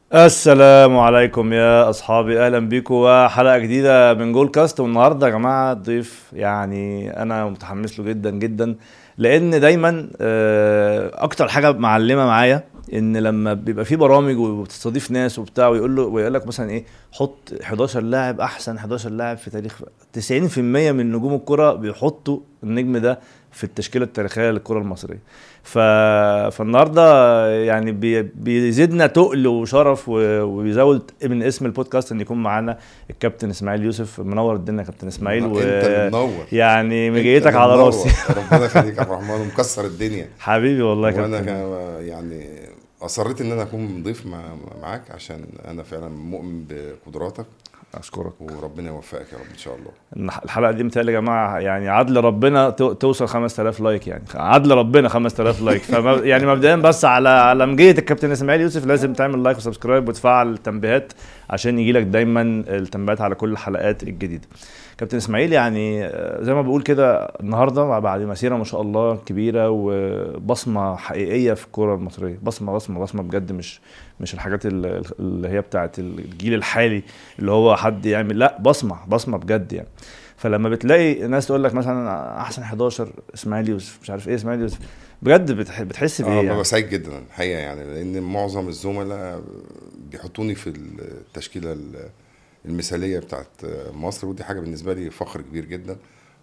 السلام عليكم يا اصحابي اهلا بيكم وحلقه جديده من جول كاست والنهارده يا جماعه ضيف يعني انا متحمس له جدا جدا لان دايما آه، اكتر حاجه معلمه معايا ان لما بيبقى في برامج وبتستضيف ناس وبتاع ويقول له ويقول لك مثلا ايه حط 11 لاعب احسن 11 لاعب في تاريخ 90% من نجوم الكره بيحطوا النجم ده في التشكيله التاريخيه للكره المصريه ف... فالنهارده يعني بي... بيزيدنا تقل وشرف و... وبيزود من اسم البودكاست ان يكون معانا الكابتن اسماعيل يوسف منور الدنيا يا كابتن اسماعيل انت اللي منور يعني انت مجيتك اللي على منور. راسي ربنا يخليك يا عبد الرحمن ومكسر الدنيا حبيبي والله يا وانا كابتن كا- يعني اصريت ان انا اكون ضيف مع معاك عشان انا فعلا مؤمن بقدراتك اشكرك وربنا يوفقك يا رب ان شاء الله الح- الحلقه دي متهيألي يا جماعه يعني عدل ربنا تو- توصل 5000 لايك يعني عدل ربنا 5000 لايك فما يعني مبدئيا بس على على مجيه الكابتن اسماعيل يوسف لازم تعمل لايك وسبسكرايب وتفعل التنبيهات عشان يجي لك دايما التنبيهات على كل الحلقات الجديده كابتن اسماعيل يعني آه، زي ما بقول كده النهارده بعد مسيره ما شاء الله كبيره وبصمه حقيقيه في الكوره المصريه بصمه بصمه بصمه بجد مش مش الحاجات ال- اللي هي بتاعت الجيل الحالي اللي هو حد يعمل لا بصمه بصمه بجد يعني فلما بتلاقي ناس تقول لك مثلا احسن 11 اسماعيل يوسف مش عارف ايه اسماعيل يوسف بجد بتح- بتحس بايه اه يعني ببقى سعيد جدا الحقيقه يعني لان معظم الزملاء بيحطوني في التشكيله ال- المثاليه بتاعت مصر ودي حاجه بالنسبه لي فخر كبير جدا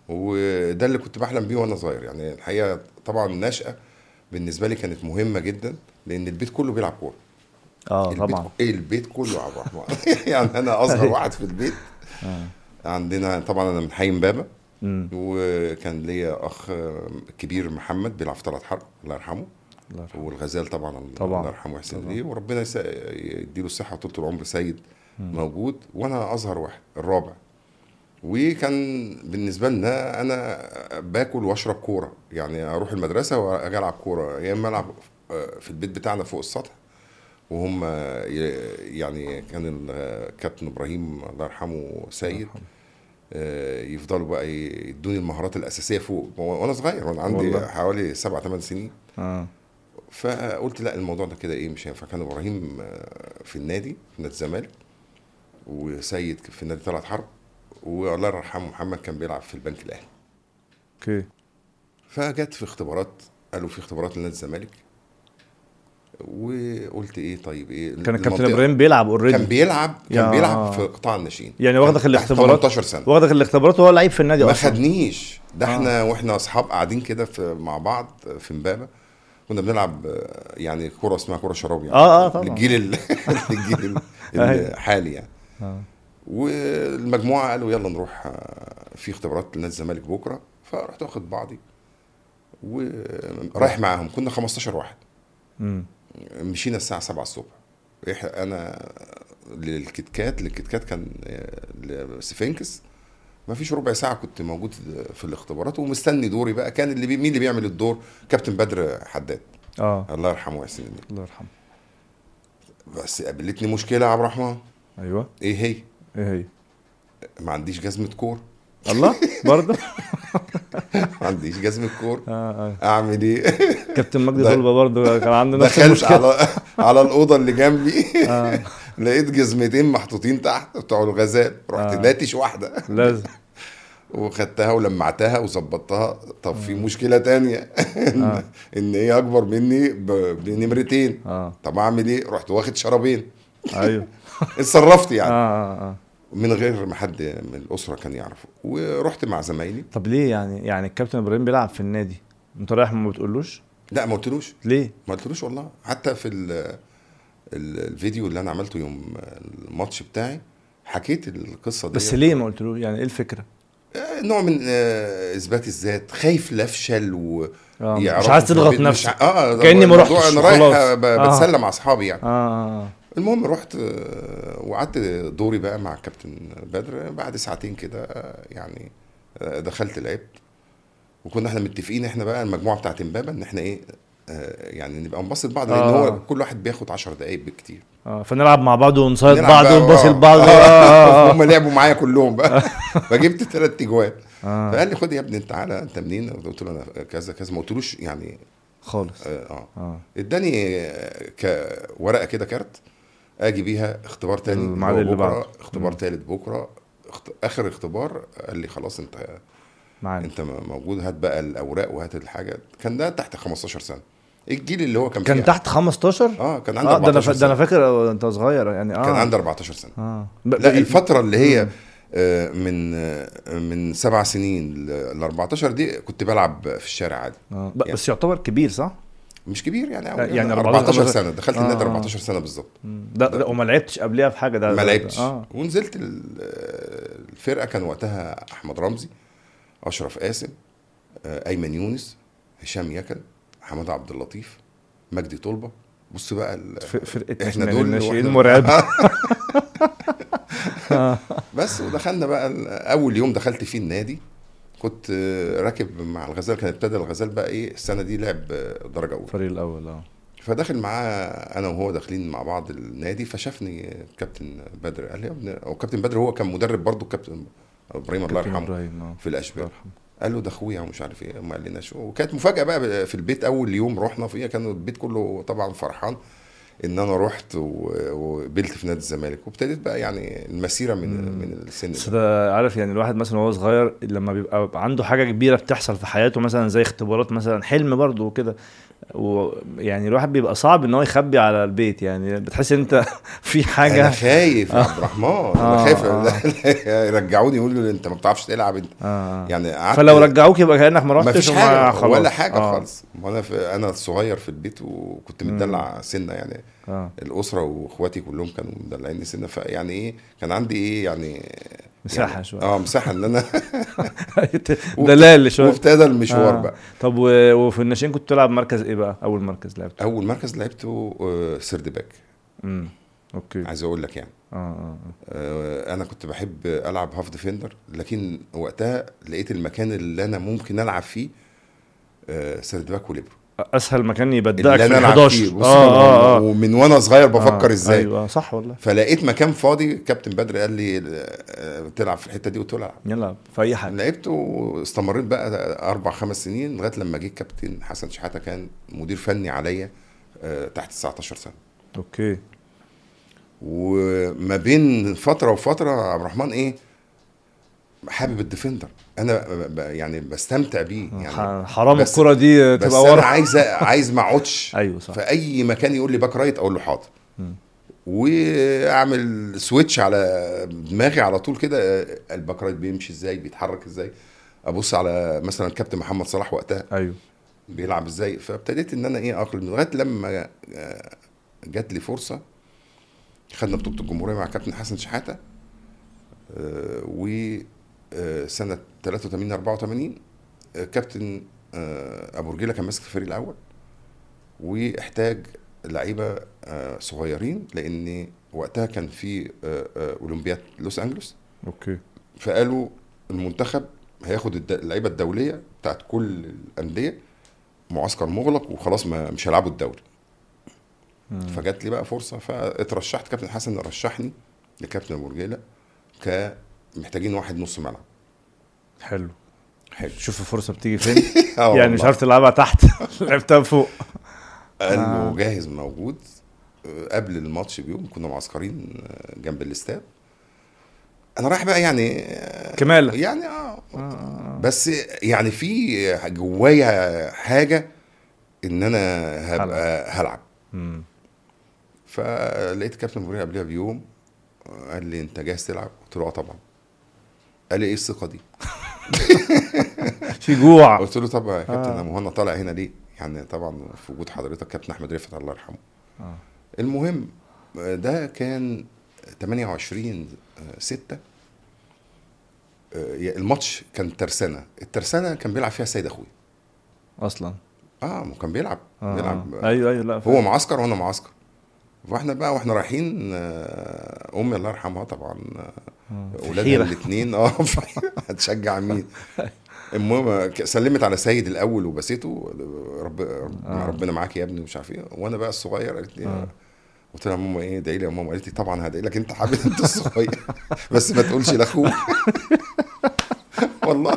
وده اللي كنت بحلم بيه وانا صغير يعني الحقيقه طبعا النشأة بالنسبه لي كانت مهمه جدا لان البيت كله بيلعب كوره اه البيت طبعا ايه البيت كله يا عبد الرحمن يعني انا اصغر واحد في البيت عندنا طبعا انا من حي امبابه امم وكان ليا اخ كبير محمد بيلعب في طلعت حرب الله يرحمه الله يرحمه والغزال طبعا, طبعاً. الله يرحمه ويحسن طبعاً. اليه وربنا يس- يديله الصحه وطول العمر سيد موجود وانا اصغر واحد الرابع وكان بالنسبه لنا انا باكل واشرب كوره يعني اروح المدرسه واجي العب كوره يا اما العب آه، في البيت بتاعنا فوق السطح وهم ي- يعني كان الكابتن ابراهيم الله يرحمه سيد آه، يفضلوا بقى يدوني المهارات الاساسيه فوق وانا صغير وانا عندي والله. حوالي سبع ثمان سنين اه فقلت لا الموضوع ده كده ايه مش هينفع كان ابراهيم آه، في النادي في نادي الزمالك وسيد في نادي طلعت حرب والله يرحمه محمد كان بيلعب في البنك الاهلي اوكي فجت في اختبارات قالوا في اختبارات لنادي الزمالك وقلت ايه طيب ايه كان الكابتن المنطقة- ابراهيم بيلعب كان اوريدي بيلعب كان يا. بيلعب في قطاع الناشئين يعني واخدك تحت الاختبارات 18 سنه واخدك الاختبارات وهو لعيب في النادي ما اصلا خدنيش ده احنا واحنا اصحاب قاعدين كده في مع بعض في امبابه كنا بنلعب آه، يعني كوره اسمها كوره شراب يعني آه، آه، طبعاً. للجيل ال- للجيل ال- أيوة. الحالي يعني آه. والمجموعه قالوا يلا نروح آه، في اختبارات لنادي الزمالك بكره فرحت واخد بعضي ورايح معاهم كنا 15 واحد امم مشينا الساعه 7 الصبح إح- انا للكتكات للكتكات كان آه، سفنكس ما فيش ربع ساعه كنت موجود في الاختبارات ومستني دوري بقى كان اللي بي مين اللي بيعمل الدور كابتن بدر حداد اه الله يرحمه ويحسن اليه الله يرحمه بس قابلتني مشكله يا عبد الرحمن ايوه ايه هي ايه هي ما عنديش جزمه كور الله برضه ما عنديش جزمه كور اه اه اعمل ايه كابتن مجدي ده- طلبه برضه كان عنده نفس دخلت المشكله على على الاوضه اللي جنبي آه. لقيت جزمتين محطوطين تحت بتوع الغزال رحت آه. ناتش واحده لازم وخدتها ولمعتها وظبطتها طب في مشكله تانية ان, آه. إن هي اكبر مني ب- بنمرتين اه طب اعمل ايه رحت واخد شرابين ايوه اتصرفت اه يعني اه اه من غير ما حد من الاسره كان يعرفه ورحت مع زمايلي طب ليه يعني يعني الكابتن ابراهيم بيلعب في النادي انت رايح ما بتقولوش لا ما قلتلوش ليه ما قلتلوش والله حتى في ال ال الفيديو اللي انا عملته يوم الماتش بتاعي حكيت القصه دي بس ليه ما قلتلوش يعني ايه الفكره آه، نوع من آه، اثبات الذات خايف لا افشل و آه، مش يعرفوا عايز في تضغط البيت، مش نفسك. ع- اه كأني ما الموضوع رحتش انا رايح وخلاص. آه، ب- آه. بتسلى مع اصحابي يعني اه اه اه المهم رحت آه، وقعدت دوري بقى مع كابتن بدر بعد ساعتين كده آه، يعني آه، دخلت لعبت وكنا احنا متفقين احنا بقى المجموعه بتاعت امبابه ان احنا ايه آه، يعني نبقى نبص لبعض لان آه. هو كل واحد بياخد 10 دقائق بالكتير اه فنلعب مع بعض ونصيد نلعب بعض بقى، ونباصي آه. لبعض اه اه هم لعبوا معايا كلهم بقى فجبت ثلاث اجوان اه فقال لي خد يا ابني انت تعالى انت منين قلت له انا كذا كذا ما قلتلوش يعني خالص اه آه. اه اداني آه، ك- ورقه كده كارت اجي بيها اختبار تاني الميعاد هو اللي بكرة، بعده. اختبار مم. تالت بكره اخت... اخر اختبار قال لي خلاص انت معانا انت موجود هات بقى الاوراق وهات الحاجه كان ده تحت 15 سنه الجيل اللي هو كان كان فيه- تحت 15 اه كان عندي اه ده انا 14 ف- ده انا سنه فاكر آه، انت صغير يعني اه كان عندي 14 سنه اه ب- لا ب- الفتره اللي هي مم. آه، من آه، من سبع سنين ل 14 دي كنت بلعب في الشارع عادي آه. ب- بس يعتبر كبير صح؟ مش كبير يعني أوي يعني يعني 14 14 سنه دخلت آه، النادي آه. 14 سنه بالظبط مم. ده, ده وما لعبتش قبلها في حاجه ده ما ده- لعبتش اه ونزلت ال- آه، الفرقه كان وقتها احمد رمزي اشرف قاسم آه، ايمن يونس هشام يكن حماد عبد اللطيف مجدي طلبه بص بقى ال- ف- فرقه احنا من دول الناشئين وإحنا- مرعبه بس ودخلنا بقى ال- اول يوم دخلت فيه النادي كنت آه، راكب مع الغزال كان ابتدى الغزال بقى ايه السنه دي لعب آه، درجه اولى الفريق الاول اه فداخل معاه انا وهو داخلين مع بعض النادي فشافني كابتن بدر قال لي يا ابني هو كابتن بدر هو كان مدرب برضه كابتن ابراهيم الله كابتن يرحمه ابراهيم اه في الاشبال الله يرحمه. قال له ده اخويا ومش عارف ايه ما قالناش وكانت مفاجاه بقى في البيت اول يوم رحنا فيها كان البيت كله طبعا فرحان ان انا رحت و- وقبلت في نادي الزمالك وابتديت بقى يعني المسيره من مم. من السن بس ده ده عارف يعني الواحد مثلا وهو صغير لما بيبقى عنده حاجه كبيره بتحصل في حياته مثلا زي اختبارات مثلا حلم برضه وكده ويعني الواحد بيبقى صعب ان هو يخبي على البيت يعني بتحس ان انت في انا حاجه خايف يا عبد الرحمن آه، انا خايف آه. يرجعوني يقولوا لي انت ما بتعرفش تلعب انت آه. يعني قعدت فلو رجعوك يبقى كانك ما ما رحتش فيش وما- حاجه خلاص. ولا حاجه آه. خالص وانا في انا الصغير في البيت وكنت مم. متدلع سنه يعني اه الاسره واخواتي كلهم كانوا مدلعيني سنه فيعني ايه كان عندي ايه يعني مساحه يعني شويه اه مساحه ان انا دلال شويه وابتدى المشوار آه. بقى طب و- وفي الناشئين كنت تلعب مركز ايه بقى اول مركز لعبته اول مركز لعبته آه، سيرد باك امم اوكي عايز اقول لك يعني اه اه آه، انا كنت بحب العب هاف ديفندر لكن وقتها لقيت المكان اللي انا ممكن العب فيه آه، سيرد باك وليبرو اسهل مكان يبدأك اللي في انا ال العب 11 فيه بص اه اه اه ومن وانا صغير بفكر آه، ازاي ايوه صح والله فلقيت مكان فاضي كابتن بدر قال لي آه، تلعب في الحته دي قلت له العب يلا في اي حاجه لعبت واستمريت بقى اربع خمس سنين لغايه لما جه كابتن حسن شحاته كان مدير فني عليا آه، تحت 19 سنه اوكي وما بين فتره وفتره عبد الرحمن ايه حابب الديفندر انا ب- ب- يعني بستمتع بيه يعني ح- حرام بس- الكرة دي بس تبقى انا ورا عايز عايز ما اقعدش ايوه صح في اي مكان يقول لي باك رايت اقول له حاضر مم. واعمل سويتش على دماغي على طول كده الباك رايت بيمشي ازاي بيتحرك ازاي ابص على مثلا كابتن محمد صلاح وقتها ايوه بيلعب ازاي فابتديت ان انا ايه اقلم لغايه لما آه، جات لي فرصه خدنا بطوله الجمهوريه مع كابتن حسن شحاته وسنه 83 84 آه، كابتن آه، ابو رجيله كان ماسك الفريق الاول واحتاج لعيبه آه، صغيرين لان وقتها كان في آه، آه، اولمبياد لوس انجلوس اوكي فقالوا المنتخب هياخد الد- اللعيبه الدوليه بتاعت كل الانديه معسكر مغلق وخلاص ما مش هيلعبوا الدوري مم. فجات لي بقى فرصه فاترشحت كابتن حسن رشحني لكابتن ابو رجيله ك محتاجين واحد نص ملعب حلو حلو شوف الفرصة بتيجي فين آه يعني مش والله. عارف تلعبها تحت لعبتها فوق قال له آه. جاهز موجود آه، قبل الماتش بيوم كنا معسكرين آه، جنب الاستاد انا رايح بقى يعني آه، كمالة يعني اه آه. بس يعني في جوايا حاجه ان انا هبقى هلعب مم. فلقيت كابتن موريا قبلها بيوم قال لي انت جاهز تلعب؟ قلت له اه طبعا قال لي ايه الثقه دي؟ في جوع قلت له طب يا كابتن آه. انا مهنا طالع هنا ليه؟ يعني طبعا في وجود حضرتك كابتن احمد رفعت الله يرحمه آه. المهم ده كان 28 6 الماتش كان ترسانه الترسانه كان بيلعب فيها سيد اخوي اصلا اه ما كان بيلعب آه. بيلعب ايوه ايوه لا هو معسكر وانا معسكر فاحنا بقى واحنا رايحين آه، امي الله يرحمها طبعا آه. اولادها حيرة. الاثنين اه هتشجع مين المهم ك- سلمت على سيد الاول وبسيته رب رب- آه. ربنا معاك يا ابني ومش عارف ايه وانا بقى الصغير قالت لي آه. قلت لها يا ماما ايه ادعي لي يا ماما قالت لي طبعا هدعي لك انت حبيبي انت الصغير بس ما تقولش لاخوك والله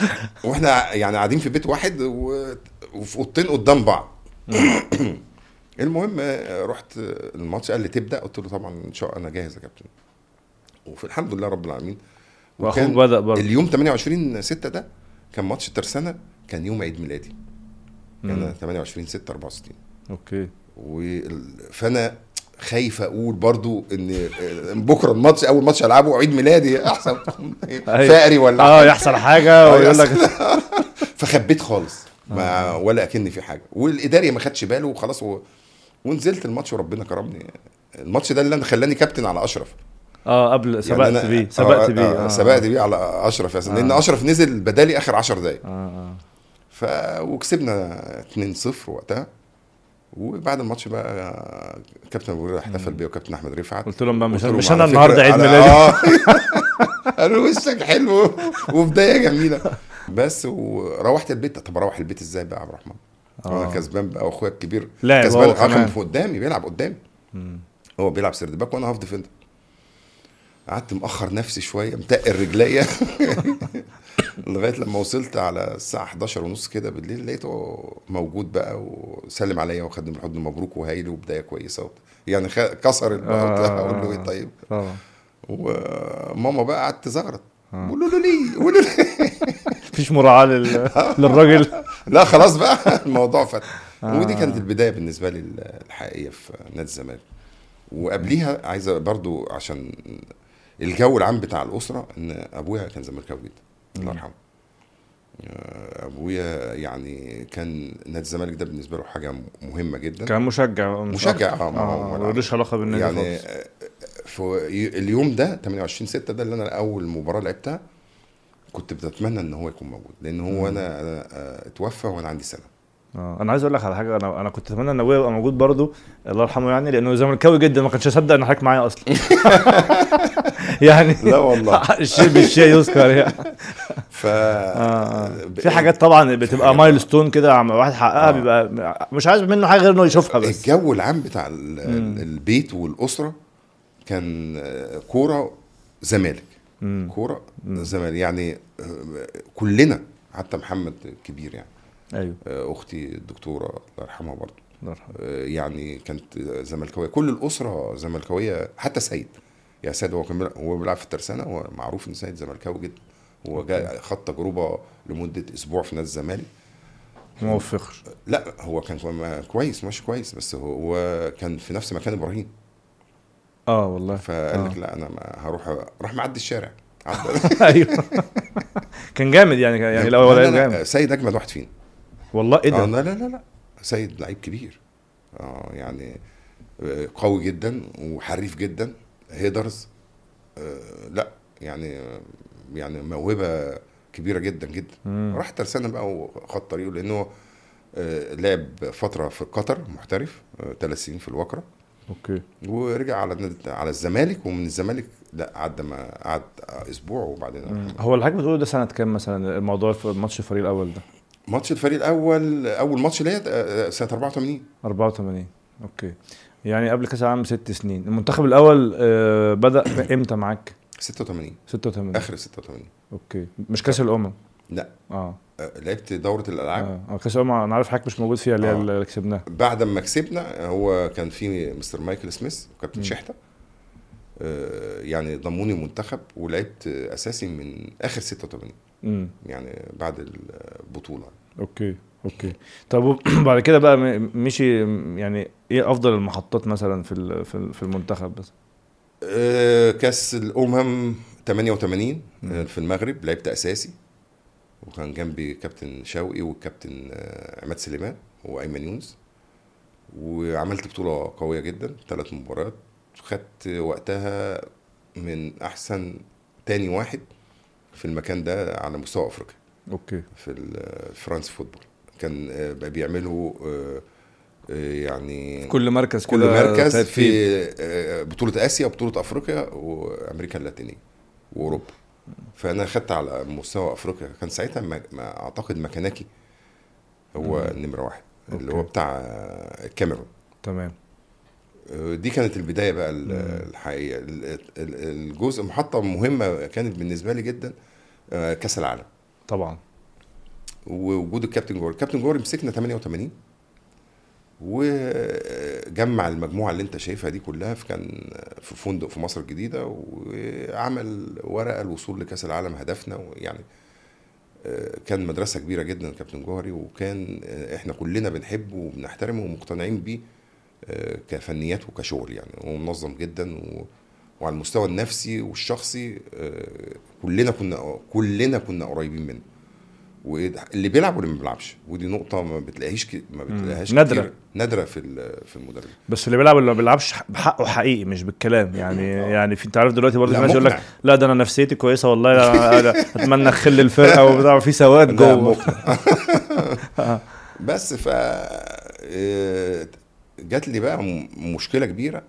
واحنا يعني قاعدين في بيت واحد و... وفي اوضتين قدام بعض المهم آه، رحت آه، الماتش قال لي تبدا قلت له طبعا ان شاء الله انا جاهز يا كابتن وفي الحمد لله رب العالمين واخوك وكان بدا برضه اليوم 28 6 ده كان ماتش ترسانة كان يوم عيد ميلادي مم. كان 28 6 64 اوكي وال... فانا خايف اقول برضو ان آه، بكره الماتش اول ماتش العبه عيد ميلادي احسن فقري ولا اه يحصل حاجه آه، ويقول لك فخبيت خالص ما ولا اكني في حاجه والاداري ما خدش باله وخلاص و... ونزلت الماتش وربنا كرمني الماتش ده اللي انا خلاني كابتن على اشرف اه قبل يعني سبقت أنا- بيه آه، سبقت آه، بيه آه، آه. سبقت بيه على اشرف ياسين لان آه. اشرف نزل بدالي اخر 10 دقايق اه اه ف وكسبنا 2-0 وقتها وبعد الماتش بقى كابتن ابو هريره احتفل بيا وكابتن احمد رفعت قلت لهم بقى مش, قلت لهم مش على انا فكرة النهارده عيد أنا- ميلادي آه. قالوا وشك حلو وبدايه جميله بس وروحت البيت طب اروح البيت ازاي بقى يا عبد الرحمن؟ آه. انا كسبان بقى واخويا الكبير لاعب كسبان هو اه كان كمان. في قدامي بيلعب قدامي مم. هو بيلعب سيرد باك وانا هاف ديفندر قعدت مأخر نفسي شويه متقل رجليا لغايه لما وصلت على الساعه 11 ونص كده بالليل لقيته موجود بقى وسلم عليا وخدني بالحضن مبروك وهايل وبدايه كويسه وبتاع. يعني خ- كسر البقى آه، اقول له ايه آه. طيب طبعا وماما بقى قعدت تزغرط آه. قولوا له ليه قولوا له مفيش مراعاه لل... للراجل لا خلاص بقى الموضوع فتح آه. ودي كانت البدايه بالنسبه لي الحقيقيه في نادي الزمالك وقبليها عايز برضو عشان الجو العام بتاع الاسره ان ابويا كان زملكاوي جدا الله مم. يرحمه آه، ابويا يعني كان نادي الزمالك ده بالنسبه له حاجه مهمه جدا كان مشجع مش مشجع، أكتر. آه، ما هو- اه ملوش علاقه بالنادي يعني خالص آه، في اليوم ده 28 6 ده اللي انا اول مباراه لعبتها كنت بتمنى ان هو يكون موجود لان هو انا انا آه، اتوفى وانا عندي سنه اه انا عايز اقول لك على حاجه انا انا كنت اتمنى ان ابويا يبقى موجود برضه الله يرحمه يعني لانه زملكاوي جدا ما كانش يصدق ان حضرتك معايا اصلا يعني لا والله. الشيء بالشيء يذكر يعني ف آه، آه. ب- في حاجات طبعا بتبقى حاجات- مايل ستون كده عم واحد حققها آه. بيبقى مش عايز منه حاجه غير انه يشوفها بس الجو العام بتاع ال- مم. البيت والاسره كان آه، كوره زمالك مم. كوره مم. زمالك يعني آه، كلنا حتى محمد كبير يعني ايوه آه، اختي الدكتوره الله يرحمها برضه الله يرحمه. آه، يعني كانت زملكاويه كل الاسره زملكاويه حتى سيد يا سيد هو كان بيلعب- هو بيلعب في الترسانه هو معروف ان سيد زملكاوي جدا هو جاء خد تجربه لمده اسبوع في نادي الزمالك ما وفقش لا هو كان كو- كويس ماشي كويس بس هو كان في نفس مكان ابراهيم اه والله فقال آه. لك لا انا ما هروح راح معدي الشارع عدى ايوه كان جامد يعني يعني لو لا، ولا لا، لا، جامد سيد اجمد واحد فينا والله ايه آه ده لا لا لا لا سيد لعيب كبير اه يعني آه، قوي جدا وحريف جدا هيدرز آه لا يعني آه، يعني موهبه كبيره جدا جدا مم. راح ترسانة بقى وخد طريقه لانه آه لعب فتره في قطر محترف ثلاث سنين في الوكره اوكي ورجع على النادي على الزمالك ومن الزمالك لا عدى ما قعد اسبوع وبعدين مم. هو اللي حضرتك بتقوله ده سنه كام مثلا الموضوع في ماتش الفريق الاول ده ماتش الفريق الاول اول ماتش ليا آه، سنه 84 84 اوكي يعني قبل كاس العالم ست سنين المنتخب الاول آه بدا امتى معاك 86 86 اخر 86 اوكي مش كاس الامم لا اه آه، لعبت دوره الالعاب اه آه، كاس الامم انا عارف حضرتك مش موجود فيها اللي هي آه. اللي كسبناها بعد ما كسبنا هو كان في مستر مايكل سميث وكابتن مم. شحته آه، يعني ضموني المنتخب ولعبت اساسي من اخر 86 امم يعني بعد البطوله اوكي اوكي طب وب- بعد كده بقى م- مشي يعني ايه افضل المحطات مثلا في ال- في ال- في المنتخب بس آه، كاس الامم 88 مم. آه، في المغرب لعبت اساسي وكان جنبي كابتن شوقي والكابتن آه، عماد سليمان وايمن يونس وعملت بطوله قويه جدا ثلاث مباريات خدت وقتها من احسن تاني واحد في المكان ده على مستوى افريقيا اوكي في ال- فرانس فوتبول كان آه، بقى بيعملوا آه، آه، يعني كل مركز كل كده مركز ترتيب. في آه، بطولة آسيا وبطولة أفريقيا وأمريكا اللاتينية وأوروبا فأنا خدت على مستوى أفريقيا كان ساعتها ما ما أعتقد مكاناكي هو مم. نمرة واحد اللي أوكي. هو بتاع آه، الكاميرون تمام آه، دي كانت البداية بقى ال- مم. الحقيقية ال- ال- الجزء محطة مهمة كانت بالنسبة لي جدا آه، كأس العالم طبعا ووجود الكابتن جوري الكابتن جوري مسكنا 88 وجمع المجموعه اللي انت شايفها دي كلها في كان في فندق في مصر الجديده وعمل ورقه الوصول لكاس العالم هدفنا ويعني آه، كان مدرسه كبيره جدا كابتن جوهري وكان آه، احنا كلنا بنحبه وبنحترمه ومقتنعين بيه آه، كفنيات وكشغل يعني هو منظم جدا و... وعلى المستوى النفسي والشخصي آه، كلنا كنا كلنا كنا قريبين منه واللي بيلعب واللي ما بيلعبش ودي نقطه ما بتلاقيش ك... ما بتلاقيهاش نادرة. كتير. نادره في ال- في المدرب بس اللي بيلعب واللي ما بيلعبش بحقه حقيقي مش بالكلام يعني يعني في انت عارف دلوقتي برضه لا، في ناس يقول لك مقنع. لا ده انا نفسيتي كويسه والله لا أنا اتمنى اخل الفرقه وبتاع في سواد لا، جوه مقنع. بس ف آه، جات لي بقى م- مشكله كبيره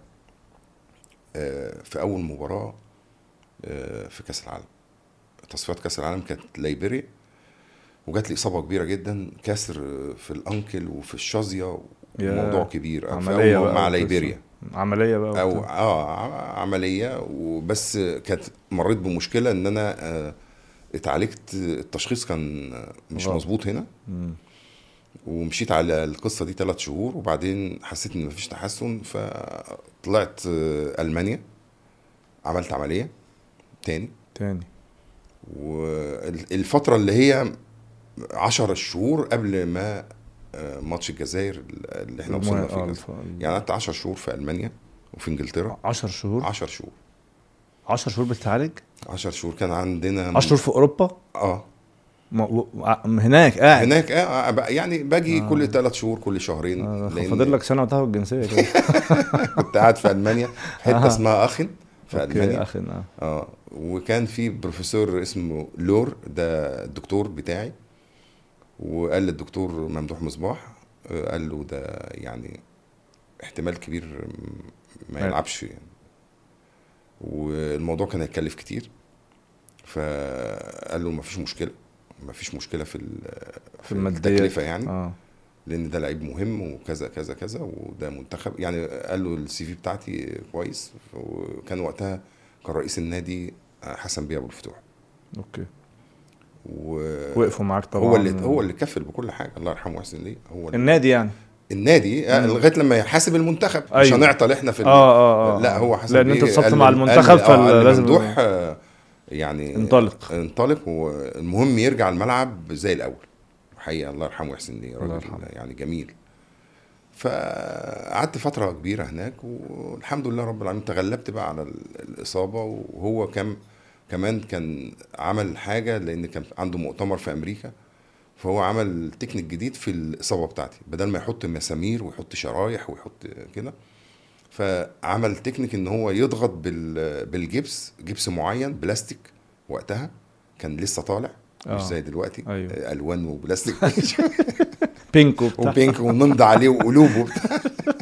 آه، في اول مباراه آه، في كاس العالم تصفيات كاس العالم كانت ليبيريا وجات لي اصابه كبيره جدا كسر في الانكل وفي الشظيه يا موضوع كبير في عمليه أول بقى مع وقصة. ليبيريا عمليه بقى او وبتاع. اه ع- عمليه وبس كانت مريت بمشكله ان انا آه، اتعالجت التشخيص كان مش غلط. مظبوط هنا مم. ومشيت على القصه دي ثلاث شهور وبعدين حسيت ان مفيش تحسن فطلعت آه، المانيا عملت عمليه تاني تاني والفتره اللي هي عشر شهور قبل ما آه، ماتش الجزائر اللي احنا وصلنا فيه آه، كده. الف- يعني قعدت 10 شهور في المانيا وفي انجلترا 10 شهور 10 شهور 10 شهور بتتعالج 10 شهور كان عندنا 10 شهور في اوروبا اه ما- و- ع- هناك قاعد هناك آه آه، بقى- يعني باجي آه. كل ثلاث شهور كل شهرين آه، لأن فاضل لك سنه وتاخد الجنسيه كده كنت قاعد في المانيا في حته آه. اسمها اخن في اوكي المانيا اخي اه اه وكان في بروفيسور اسمه لور ده الدكتور بتاعي وقال للدكتور ممدوح مصباح آه، قال له ده يعني احتمال كبير م- ما ما- يلعبش يعني والموضوع كان هيكلف كتير فقال له مفيش مشكله مفيش مشكله في ال- في الماديات. التكلفه يعني اه لان ده لعيب مهم وكذا كذا كذا وده منتخب يعني قال له السي في بتاعتي كويس وكان وقتها كان رئيس النادي حسن بيه ابو الفتوح اوكي وهو وقفوا معاك طبعا هو اللي هو اللي كفل بكل حاجه الله يرحمه ويحسن ليه هو اللي النادي يعني النادي آه، مم. لغايه لما يحاسب المنتخب مش أيوة. هنعطل احنا في ال- اه اه اه لا هو حسن لان بيه انت اتصبت قال مع لي- المنتخب قال لي- آه، قال لي فلازم ممدوح آه، يعني انطلق. انطلق والمهم يرجع الملعب زي الاول حقيقه الله يرحمه ويحسن ليه الله راجل يرحمه. يعني جميل فقعدت فتره كبيره هناك والحمد لله رب العالمين تغلبت بقى على ال- الاصابه وهو كان كمان كان عمل حاجه لان كان عنده مؤتمر في امريكا فهو عمل تكنيك جديد في الاصابه بتاعتي بدل ما يحط مسامير ويحط شرايح ويحط كده فعمل تكنيك ان هو يضغط بال بالجبس جبس معين بلاستيك وقتها كان لسه طالع مش آه. زي دلوقتي أيوة. آه، الوان وبلاستيك بينك وبتاع وبينك ونمضي عليه وقلوب وبتاع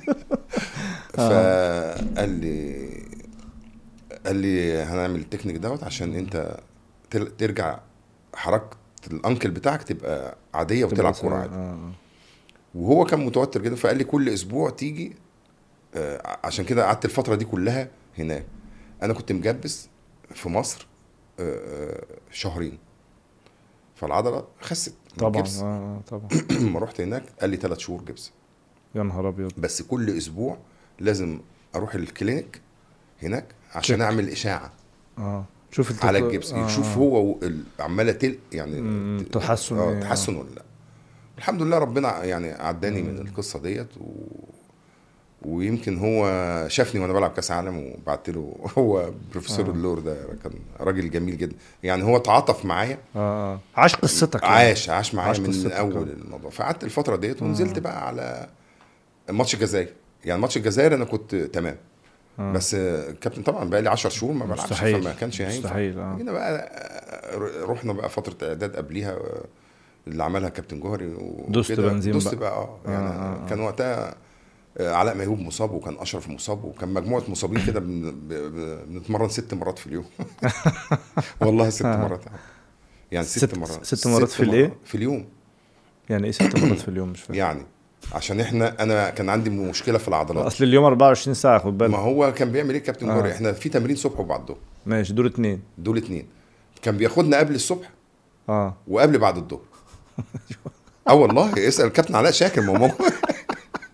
فقال لي قال لي هنعمل التكنيك دوت عشان انت تل- ترجع حركه الانكل بتاعك تبقى عاديه وتلعب كوره عادي آه. وهو كان متوتر جدا فقال لي كل اسبوع تيجي آه، عشان كده قعدت الفتره دي كلها هناك انا كنت مجبس في مصر آه، آه، شهرين فالعضله خست من طبعا الجبس. آه آه، طبعا لما رحت هناك قال لي ثلاث شهور جبس يا نهار ابيض بس كل اسبوع لازم اروح الكلينيك هناك عشان تشيك. اعمل اشاعه اه شوف التط- على الجبس آه، يشوف آه. هو و- ال- عماله تل يعني مم، ت- تحسن اه إيه، تحسن ولا لا الحمد لله ربنا يعني عداني من القصه ديت و... ويمكن هو شافني وانا بلعب كاس عالم وبعت له هو بروفيسور آه. اللور ده كان راجل جميل جدا يعني هو تعاطف معايا اه اه عاش قصتك يعني. عاش عاش معايا عاش من قصتك. اول الموضوع فقعدت الفتره ديت ونزلت آه. بقى على ماتش الجزائر يعني ماتش الجزائر انا كنت تمام آه. بس آه، كابتن طبعا بقى لي 10 شهور ما بلعبش مستحيل فما كانش هينفع مستحيل اه هنا بقى آه، رحنا بقى فتره اعداد قبليها آه، اللي عملها كابتن جوهري وكده. دوست بنزين دوست بقى. بقى اه يعني آه، آه، آه. كان وقتها آه، علاء ميهوب مصاب وكان اشرف مصاب وكان مجموعه مصابين كده بن- ب- ب- بنتمرن ست مرات في اليوم والله ست آه. مرات يعني ست, ست- مرات ست مرات في الإيه؟ في اليوم يعني ايه ست مرات في اليوم مش فاهم يعني عشان احنا انا كان عندي مشكله في العضلات اصل اليوم 24 ساعه خد بالك ما هو كان بيعمل ايه كابتن آه. جوري احنا في تمرين صبح وبعد الظهر ماشي دول اتنين دول اتنين كان بياخدنا قبل الصبح اه وقبل بعد الظهر اه والله اسال الكابتن علاء شاكر ما هو موجود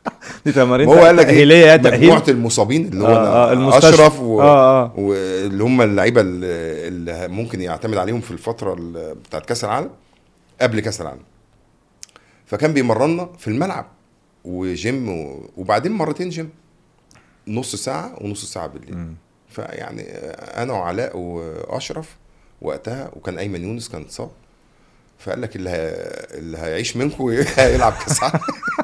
دي تمارين ما هو قال لك تأهيلية يا ايه تأهيل مجموعه المصابين اللي هو آه، آه، أنا المستشفى. اشرف و... اه اه واللي هم اللعيبه اللي اللي ممكن يعتمد عليهم في الفتره ال- بتاعت كاس العالم قبل كاس العالم فكان بيمرنا في الملعب وجيم و... وبعدين مرتين جيم نص ساعه ونص ساعه بالليل مم. فيعني انا وعلاء واشرف وقتها وكان ايمن يونس كان اتصاب فقال لك اللي, ه... اللي هيعيش منكم هيلعب كاس عالم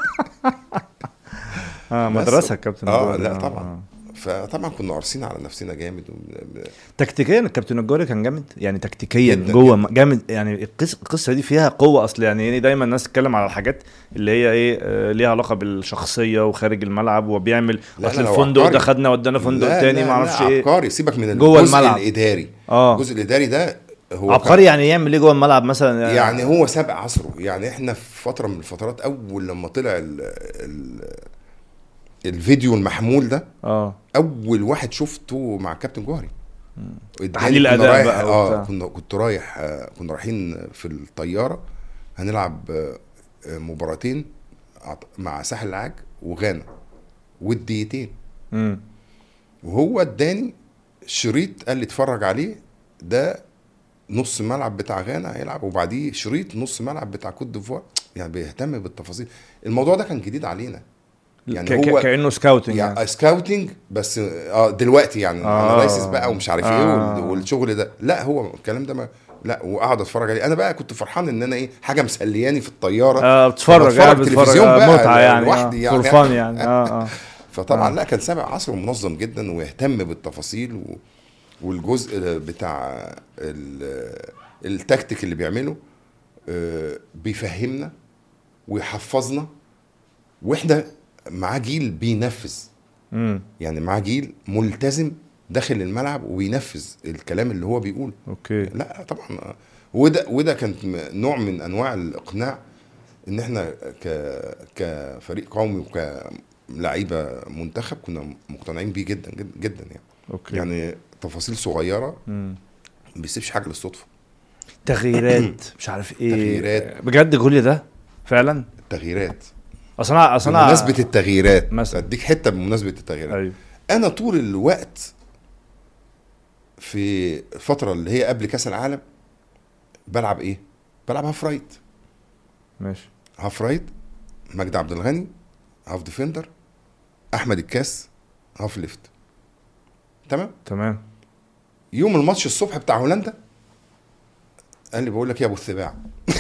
اه بس- مدرسه كابتن اه الجوهري. لا طبعا فطبعا كنا قارصين على نفسنا جامد وبن- تكتيكيا الكابتن الجوهري كان جامد يعني تكتيكيا جداً جوه جداً. جامد يعني القص- القصه دي فيها قوه اصل يعني إيه دايما الناس تتكلم على الحاجات اللي هي ايه آه، ليها علاقه بالشخصيه وخارج الملعب وبيعمل لا، اصل لا، هو الفندق عبقري. ده خدنا ودانا فندق لا، تاني لا، ما اعرفش لا، ايه عبقري سيبك من جوه الجزء الملعب. الاداري اه الجزء الاداري ده هو عبقري يعني يعمل ايه جوه الملعب مثلا كان- يعني هو سابق عصره يعني احنا في فتره من الفترات اول لما طلع ال ال الفيديو المحمول ده اه اول واحد شفته مع كابتن جوهري اداني- تحليل كنا أداء رايح بقى اه وبتاع. كنا كنت رايح آه كنا رايحين في الطياره هنلعب آه آه، مباراتين عط- مع ساحل العاج وغانا وديتين امم وهو اداني شريط قال لي اتفرج عليه ده نص ملعب بتاع غانا هيلعب وبعديه شريط نص ملعب بتاع كوت ديفوار يعني بيهتم بالتفاصيل الموضوع ده كان جديد علينا يعني يعني هو كانه سكاوتنج يعني, يعني سكاوتنج بس اه دلوقتي يعني آه. اناليسيس بقى ومش عارف ايه آه. وال- والشغل ده لا هو الكلام ده ما لا وقعد اتفرج عليه انا بقى كنت فرحان ان انا ايه حاجه مسلياني في الطياره اه بتتفرج فبتفرج قاعد بتتفرج تلفزيون آه، بقى متعه يعني لوحدي اه يعني. فور فان يعني اه اه فطبعا آه. لا كان سابق عصره منظم جدا ويهتم بالتفاصيل و... والجزء بتاع ال... التكتيك اللي بيعمله آه، بيفهمنا ويحفظنا واحنا معاه جيل بينفذ امم يعني معاه جيل ملتزم داخل الملعب وبينفذ الكلام اللي هو بيقوله اوكي لا طبعا وده وده كانت م- نوع من انواع الاقناع ان احنا ك كفريق قومي وكلعيبه منتخب كنا مقتنعين بيه جدا جدا, جدا يعني اوكي يعني تفاصيل صغيره مم. ما بيسيبش حاجه للصدفه تغييرات مش عارف ايه تغييرات. بجد كل ده فعلا التغييرات اصل انا اصل انا بمناسبه التغييرات مثلا. اديك حته بمناسبه التغييرات ايوه انا طول الوقت في الفتره اللي هي قبل كاس العالم بلعب ايه بلعب هاف رايت ماشي هاف رايت مجدي عبد الغني هاف ديفندر احمد الكاس هاف ليفت تمام تمام يوم الماتش الصبح بتاع هولندا قال لي بقول لك يا ابو السباع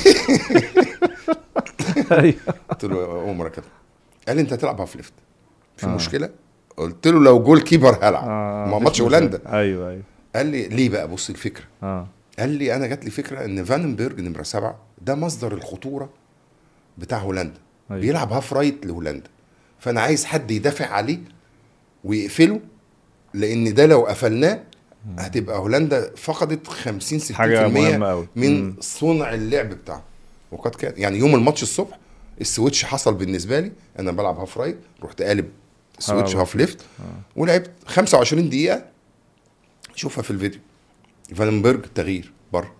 ايوه قلت له عمر يا كابتن قال لي انت هتلعب هاف ليفت في آه. مشكله قلت له لو جول كيبر هلعب آه، ما مفيش ماتش مشكلة. هولندا ايوه ايوه قال لي ليه بقى بص الفكره اه قال لي انا جات لي فكره ان فاننبرج نمره سبعه ده مصدر الخطوره بتاع هولندا أيوة. بيلعب هاف رايت لهولندا فانا عايز حد يدافع عليه ويقفله لان ده لو قفلناه هتبقى هولندا فقدت 50 60% حاجه مهمه قوي من صنع اللعب بتاعه وقد كان يعني يوم الماتش الصبح السويتش حصل بالنسبه لي انا بلعب هاف رايت رحت قالب سويتش آه. هاف ليفت ولعبت 25 دقيقه شوفها في الفيديو فاننبرج تغيير بره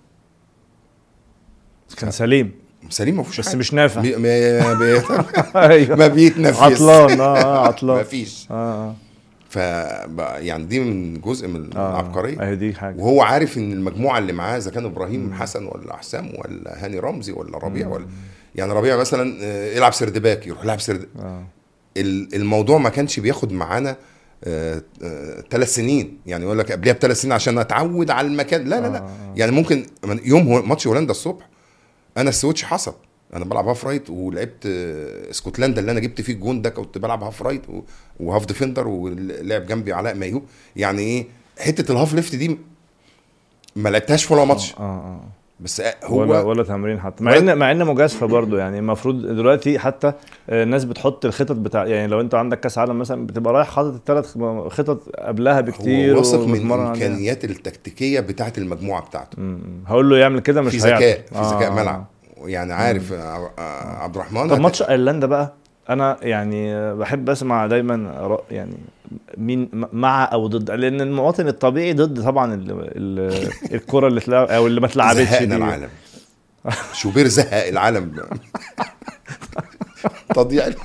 كان سليم سليم ما فيهوش بس حاجة. مش نافع بي- ما, بي... ايوه ما بيتنفس عطلان اه اه ما عطلان فيش اه اه ف يعني دي من جزء من آه. العبقريه اهي دي حاجه وهو عارف ان المجموعه اللي معاه اذا كان ابراهيم حسن ولا حسام ولا هاني رمزي ولا ربيع ولا يعني ربيع مثلا آه، يلعب سردباك يروح يلعب سرد اه ال- الموضوع ما كانش بياخد معانا ثلاث سنين يعني يقول لك قبلها بثلاث سنين عشان اتعود على المكان لا لا لا آه. يعني ممكن من- يوم هو ماتش هولندا الصبح انا السويتش حصل انا بلعب هاف رايت ولعبت آه، اسكتلندا اللي انا جبت فيه الجون ده كنت بلعب هاف رايت و- وهاف ديفندر ولعب جنبي علاء مايو يعني ايه حته الهاف ليفت دي ما لعبتهاش في ولا ماتش اه اه بس آه، هو ولا ولا تمرين حتى مع ولا- ان مع ان مجازفه برضو يعني المفروض دلوقتي حتى آه، الناس بتحط الخطط بتاع يعني لو انت عندك كاس عالم مثلا بتبقى رايح حاطط الثلاث خطط قبلها بكتير هو واثق من ومتمرن عليها. الامكانيات التكتيكيه بتاعه المجموعه بتاعته م- م. هقول له يعمل كده مش في ذكاء هيعرف. في ذكاء آه. ملعب يعني عارف آه، آه، عبد الرحمن طب هت- ماتش ايرلندا بقى انا يعني آه، بحب اسمع دايما آراء يعني مين م- مع او ضد لان المواطن الطبيعي ضد طبعا ال- ال- الكره اللي تلعب او اللي ما اتلعبتش زهقنا دي العالم شوبير زهق العالم تضييع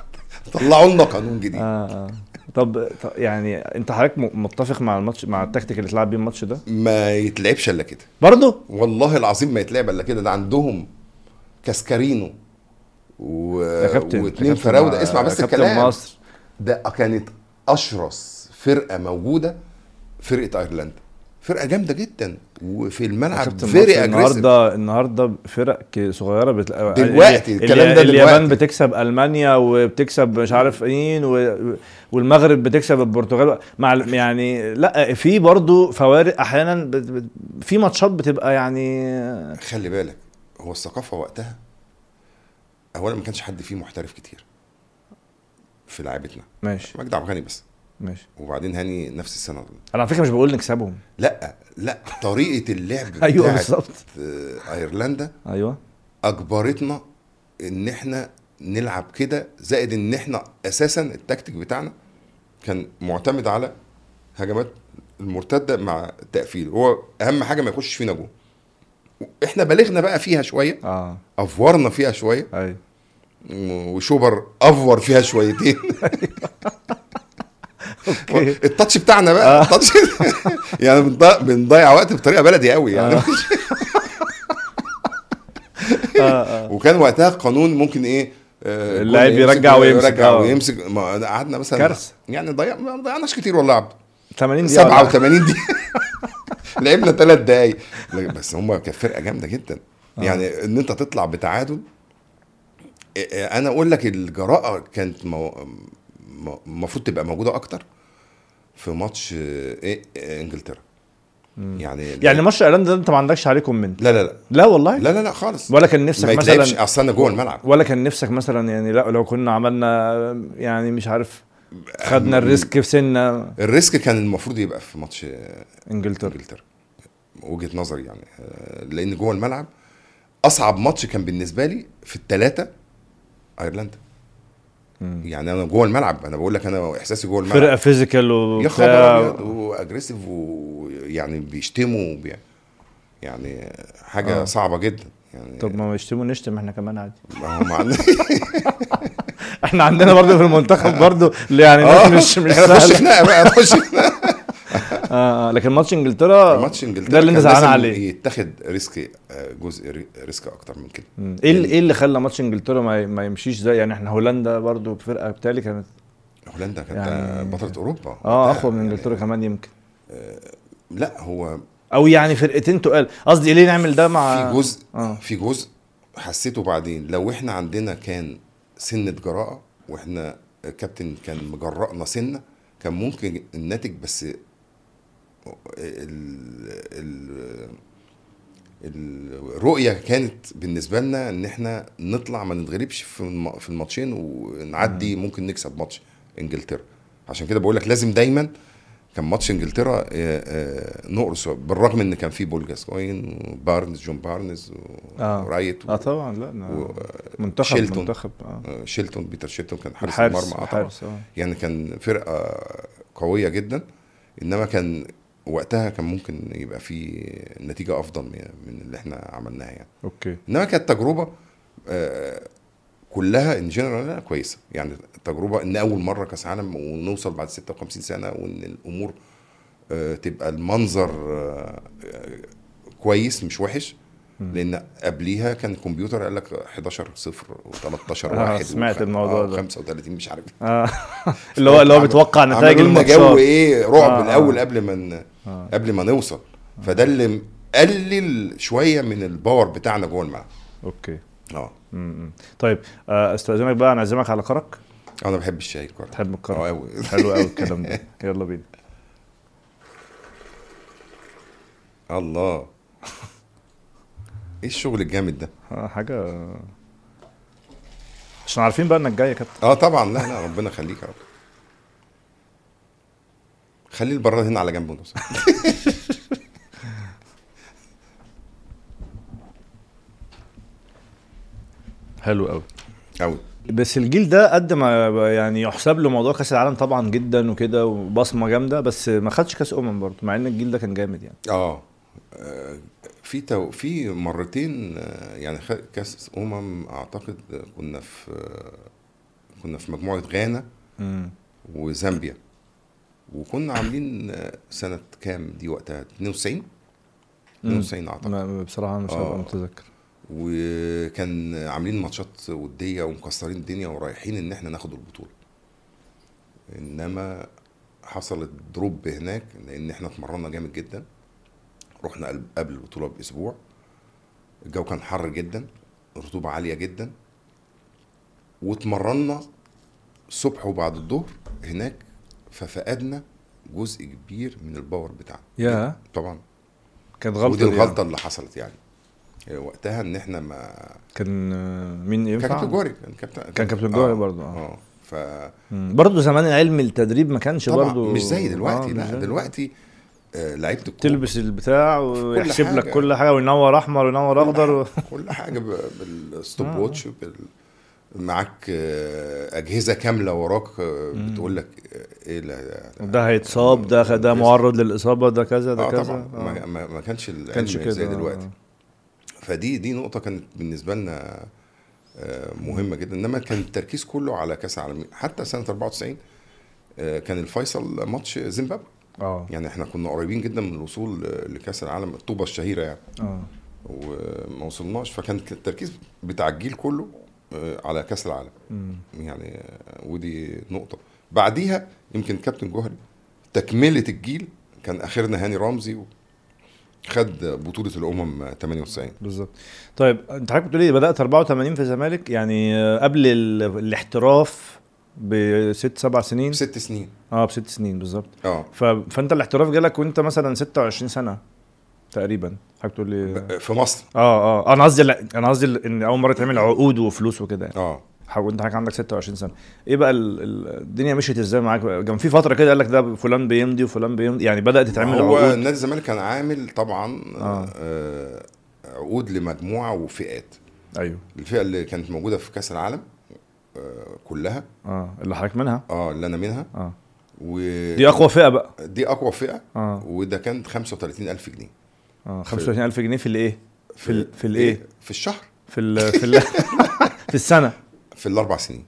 طلعوا لنا قانون جديد اه اه طب طب يعني انت حضرتك م- متفق مع الماتش مع التكتيك اللي اتلعب بيه الماتش ده ما يتلعبش الا كده برضه والله العظيم ما يتلعب الا كده ده عندهم كاسكارينو و... يا كابتن واثنين يا كابتن، فراوده آه، اسمع بس كابتن الكلام مصر ده كانت اشرس فرقه موجوده فرقه ايرلندا فرقه جامده جدا وفي يا الملعب كابتن فيري مصر اجريسيف النهارده النهارده فرق ك- صغيره بتلاقي دلوقتي، ال- الكلام ال- ده اليابان دلوقتي. بتكسب المانيا وبتكسب مش عارف مين و- والمغرب بتكسب البرتغال مع ال- يعني لا في برضو فوارق احيانا بت- بت- في ماتشات بتبقى يعني خلي بالك هو الثقافه وقتها اولا ما كانش حد فيه محترف كتير في لعيبتنا ماشي مجدي عبد الغني بس ماشي وبعدين هاني نفس السنه انا على فكره مش بقول نكسبهم لا لا طريقه اللعب ايوه بتاعت بالظبط آه، ايرلندا ايوه اجبرتنا ان احنا نلعب كده زائد ان احنا اساسا التكتيك بتاعنا كان معتمد على هجمات المرتده مع التقفيل هو اهم حاجه ما يخش فينا جول احنا بالغنا بقى فيها شويه اه افورنا فيها شويه ايوه وشوبر افور فيها شويتين اوكي التاتش بتاعنا بقى التاتش يعني بنضيع, بنضيع وقت بطريقه بلدي قوي يعني آه. اه اه وكان وقتها قانون ممكن ايه آه، اللاعب جون يمسك يرجع ويمسك، يرجع آه. ويمسك ما قعدنا مثلا كارثة. يعني ضيع ما ضيعناش كتير والله يا عبد 80 دقيقه 87 دقيقه لعبنا ثلاث دقايق لكن بس هم كانت فرقه جامده جدا يعني ان انت تطلع بتعادل إيه، إيه، انا اقول لك الجراءه كانت مو- م- المفروض تبقى موجوده اكتر في ماتش آه، ايه آه، انجلترا يعني يعني ماتش ايرلندا ده انت ما عندكش عليه كومنت لا لا لا لا والله لا لا لا خالص ولا كان نفسك ما يتلعبش مثلا اصل انا جوه الملعب ولا كان نفسك مثلا يعني لا لو كنا عملنا يعني مش عارف خدنا الريسك في سنه الريسك كان المفروض يبقى في ماتش آه، انجلترا انجلترا وجهه نظري يعني آه، لان جوه الملعب اصعب ماتش كان بالنسبه لي في الثلاثه ايرلندا مم. يعني انا جوه الملعب انا بقول لك انا احساسي جوه الملعب فرقه فيزيكال يا خبر وبتاع ابيض واجريسيف ويعني بيشتموا وبي... يعني حاجه آه. آه. صعبه جدا يعني طب ما يشتموا نشتم احنا كمان عادي ما هو مع احنا عندنا برضه في المنتخب برضه اللي يعني اه ناس مش مش احنا نخش سهله خناقه بقى نخش خناقه آه آه، لكن ماتش انجلترا ماتش انجلترا ده اللي انت كان زعلان لازم عليه يتاخد ريسك آه، جزء ري- ريسك اكتر من كده مم. ايه اللي ايه اللي خلى ماتش انجلترا ما, ما يمشيش زي يعني احنا هولندا برضه فرقه بالتالي كانت هولندا كانت يعني- يعني بطله اوروبا اه وقتها. اقوى من يعني انجلترا كمان يمكن لا هو او يعني فرقتين تقال قصدي ليه نعمل ده مع في جزء اه في جزء حسيته بعدين لو احنا عندنا كان سنة جراءة واحنا الكابتن كان مجرأنا سنة كان ممكن الناتج بس ال ال الرؤية كانت بالنسبة لنا ان احنا نطلع ما نتغلبش في الم- في الماتشين ونعدي ممكن نكسب ماتش انجلترا عشان كده بقول لك لازم دايما كان ماتش انجلترا آه، آه، نقرص بالرغم ان كان فيه بول جاسكوين وبارنز جون بارنز آه. ورايت اه طبعا لا لا. و- منتخب شيلتون. منتخب اه آه، شيلتون بيتر شيلتون كان حارس الحارس المرمى آه، طبعا الحارس اه يعني كان فرقه قويه جدا انما كان وقتها كان ممكن يبقى في نتيجه افضل من من اللي احنا عملناها يعني اوكي انما كانت تجربه آه، كلها ان جنرال كويسه يعني تجربه ان اول مره كاس عالم ونوصل بعد 56 سنه وان الامور آه، تبقى المنظر آه، آه، كويس مش وحش لان قبليها كان الكمبيوتر قال لك 11 0 و13 آه، 1 سمعت الموضوع ده. 35 مش عارف اه اللي هو اللي هو بيتوقع نتائج عملوا لنا جو الماتشات ايه رعب آه، آه. الاول قبل ما ن- آه. قبل ما نوصل فده اللي قلل شويه من الباور بتاعنا جوه الملعب اوكي اه م-م. طيب آه، استاذنك بقى نعزمك على كرك انا بحب الشاي الكرة تحب اه الكرك قوي حلو قوي الكلام ده يلا بينا الله ايه الشغل الجامد ده آه، حاجه عشان عارفين بقى انك جاي يا كابتن اه طبعا لا لا ربنا يخليك يا رب خلي البراد هنا على جنبه نفسه حلو قوي قوي بس الجيل ده قد ما يعني يحسب له موضوع كاس العالم طبعا جدا وكده وبصمه جامده بس ما خدش كاس امم برضه مع ان الجيل ده كان جامد يعني اه آه، في تو... في مرتين آه، يعني خ- كاس امم اعتقد كنا في آه، كنا في مجموعه غانا مم. وزامبيا وكنا عاملين آه، سنه كام دي وقتها 92 92 اعتقد ما- بصراحه مش هبقى آه. متذكر وكان عاملين ماتشات وديه ومكسرين الدنيا ورايحين ان احنا ناخد البطوله انما حصلت دروب هناك لان احنا اتمرنا جامد جدا رحنا قبل- قبل البطوله باسبوع الجو كان حر جدا رطوبه عاليه جدا واتمرنا الصبح وبعد الظهر هناك ففقدنا جزء كبير من الباور بتاعنا يا طبعا كانت غلطه ودي دي الغلطه يعني. اللي حصلت يعني وقتها ان احنا ما كان آه، مين كان ينفع كابتن جوهري كان كابتن كان كابتن جوهري برضه، آه. اه ف مم. برضه زمان علم التدريب ما كانش طبعا برضه مش زي دلوقتي آه، لا مش زي- دلوقتي آه لعيبه الكوره تلبس البتاع ويحسب لك حاجة. كل حاجه وينور احمر وينور اخضر و... كل حاجه ب- بالستوب آه. ووتش بال... معاك آه، اجهزه كامله وراك آه، بتقول لك آه، ايه لا ده هيتصاب ده ده معرض للاصابه ده كذا ده اه كذا طبعا آه. ما, ما, ما كانش العلم كانش كده زي آه. دلوقتي فدي دي نقطه كانت بالنسبه لنا آه، مهمه جدا انما كان التركيز كله على كاس العالم حتى سنه 94 آه، كان الفيصل ماتش زيمبابوي اه يعني احنا كنا قريبين جدا من الوصول آه، لكاس العالم الطوبه الشهيره يعني اه وما وصلناش فكان التركيز بتاع الجيل كله آه، على كاس العالم مم. يعني آه، ودي نقطه بعديها يمكن كابتن جوهري تكمله الجيل كان اخرنا هاني رمزي و- خد بطوله الامم 98 بالظبط طيب انت حضرتك بتقول لي بدات 84 في الزمالك يعني آه، قبل ال... الاحتراف بست سبع سنين ست سنين اه بست سنين بالظبط اه ف... فانت الاحتراف جالك وانت مثلا 26 سنه تقريبا حضرتك تقول لي في مصر اه اه انا قصدي لا، انا قصدي ان اول مره تعمل عقود وفلوس وكده يعني اه ح- وانت حضرتك عندك 26 سنه ايه بقى ال... ال... الدنيا مشيت ازاي معاك كان في فتره كده قال لك ده فلان بيمضي وفلان بيمضي يعني بدات تتعمل هو عقود نادي الزمالك كان عامل طبعا آه. آه. آه عقود لمجموعه وفئات ايوه الفئه اللي كانت موجوده في كاس العالم آه كلها اه اللي حضرتك منها اه اللي انا منها اه ودي دي اقوى فئه بقى دي اقوى فئه اه وده كان 35000 جنيه اه 35000 جنيه في الايه في ال... في الايه في الشهر في ال... في ال... في السنه في الاربع سنين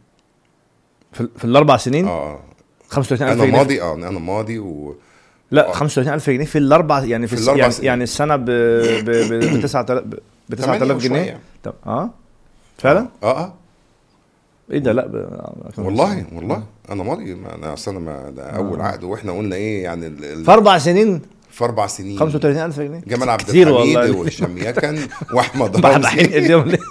في, ال... في الاربع سنين اه 35000 انا جنيه ماضي اه انا ماضي و لا آه. 35000 جنيه في الاربع يعني في, في الس- الأربع يعني, سنين. يعني السنه ب ب ب ب 9000 ب 9000 وشوية جنيه يعني. طب اه فعلا اه اه ايه ده لا ب... والله والله انا ماضي ما انا اصل انا ما ده اول آه. عقد واحنا قلنا ايه يعني ال- ال- في اربع سنين في اربع سنين 35000 جنيه جمال عبد كتير الحميد والله. وهشام يكن واحمد بحبحين رمزي ايديهم ليه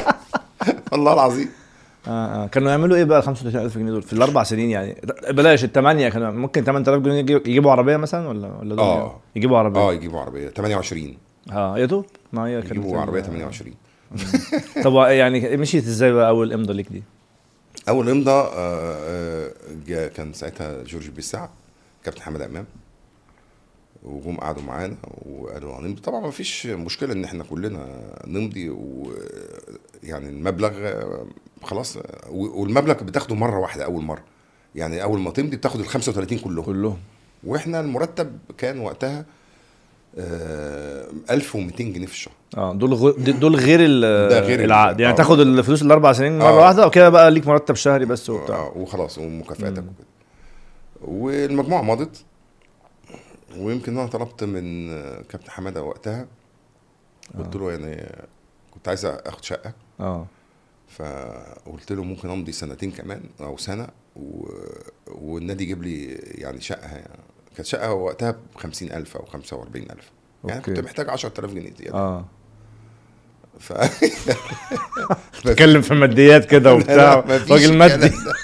والله العظيم اه اه كانوا يعملوا ايه بقى ال 35000 جنيه دول في الاربع سنين يعني بلاش الثمانيه كانوا ممكن 8000 جنيه يجيبوا- يجيبوا عربيه مثلا ولا ولا دول آه. يعني؟ يجيبوا عربيه اه يجيبوا عربيه 28 اه يا دوب ما هي كانت يجيبوا عربيه 28 طب يعني مشيت ازاي بقى اول امضه ليك دي؟ اول امضى آه، آه، جا- كان ساعتها جورج بيساع كابتن حمد امام وجم قعدوا معانا وقالوا هنمضي طبعا ما فيش مشكله ان احنا كلنا نمضي ويعني المبلغ آه، خلاص آه، و- والمبلغ بتاخده مره واحده اول مره يعني اول ما تمضي بتاخد ال 35 كلهم كلهم واحنا المرتب كان وقتها آه، 1200 جنيه في الشهر اه دول غ... دول غير ال- ده غير ال- العقد يعني آه. تاخد الفلوس الاربع سنين مره آه. واحده وكده بقى ليك مرتب شهري بس وبتاع آه، وخلاص ومكافاتك مم. وكده والمجموعه مضت ويمكن انا طلبت من آه، كابتن حماده وقتها قلت له يعني كنت عايز اخد شقه اه فقلت له ممكن امضي سنتين كمان او سنه و... والنادي يجيب لي يعني شقه يعني كانت شقه وقتها ب 50000 او 45000 يعني أوكي. كنت محتاج 10000 جنيه زياده اه ف... تتكلم في ماديات كده وبتاع لا، مفيش راجل مادي الكلام ده.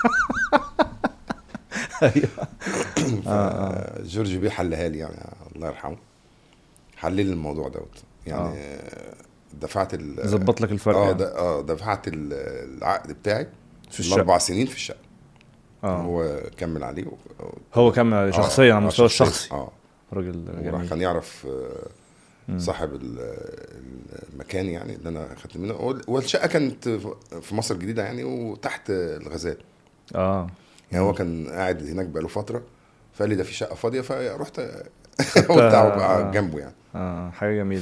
جورج بيه حلها لي يعني الله يرحمه حل لي الموضوع دوت يعني آه. دفعت ال ظبط لك الفرق اه يعني. ده اه دفعت ال- العقد بتاعي في الشقه الاربع سنين في الشقه اه هو كمل عليه و... هو كان شخصيا على آه، المستوى شخصياً. الشخصي اه راجل وراح جميل كان يعرف آه، مم. صاحب ال- المكان يعني اللي انا اخدت منه وال- والشقه كانت في مصر الجديده يعني وتحت الغزال اه يعني هو كان قاعد هناك بقاله فتره فقال لي ده في شقه فاضيه فرحت وبتاع بقى جنبه يعني اه حاجه جميله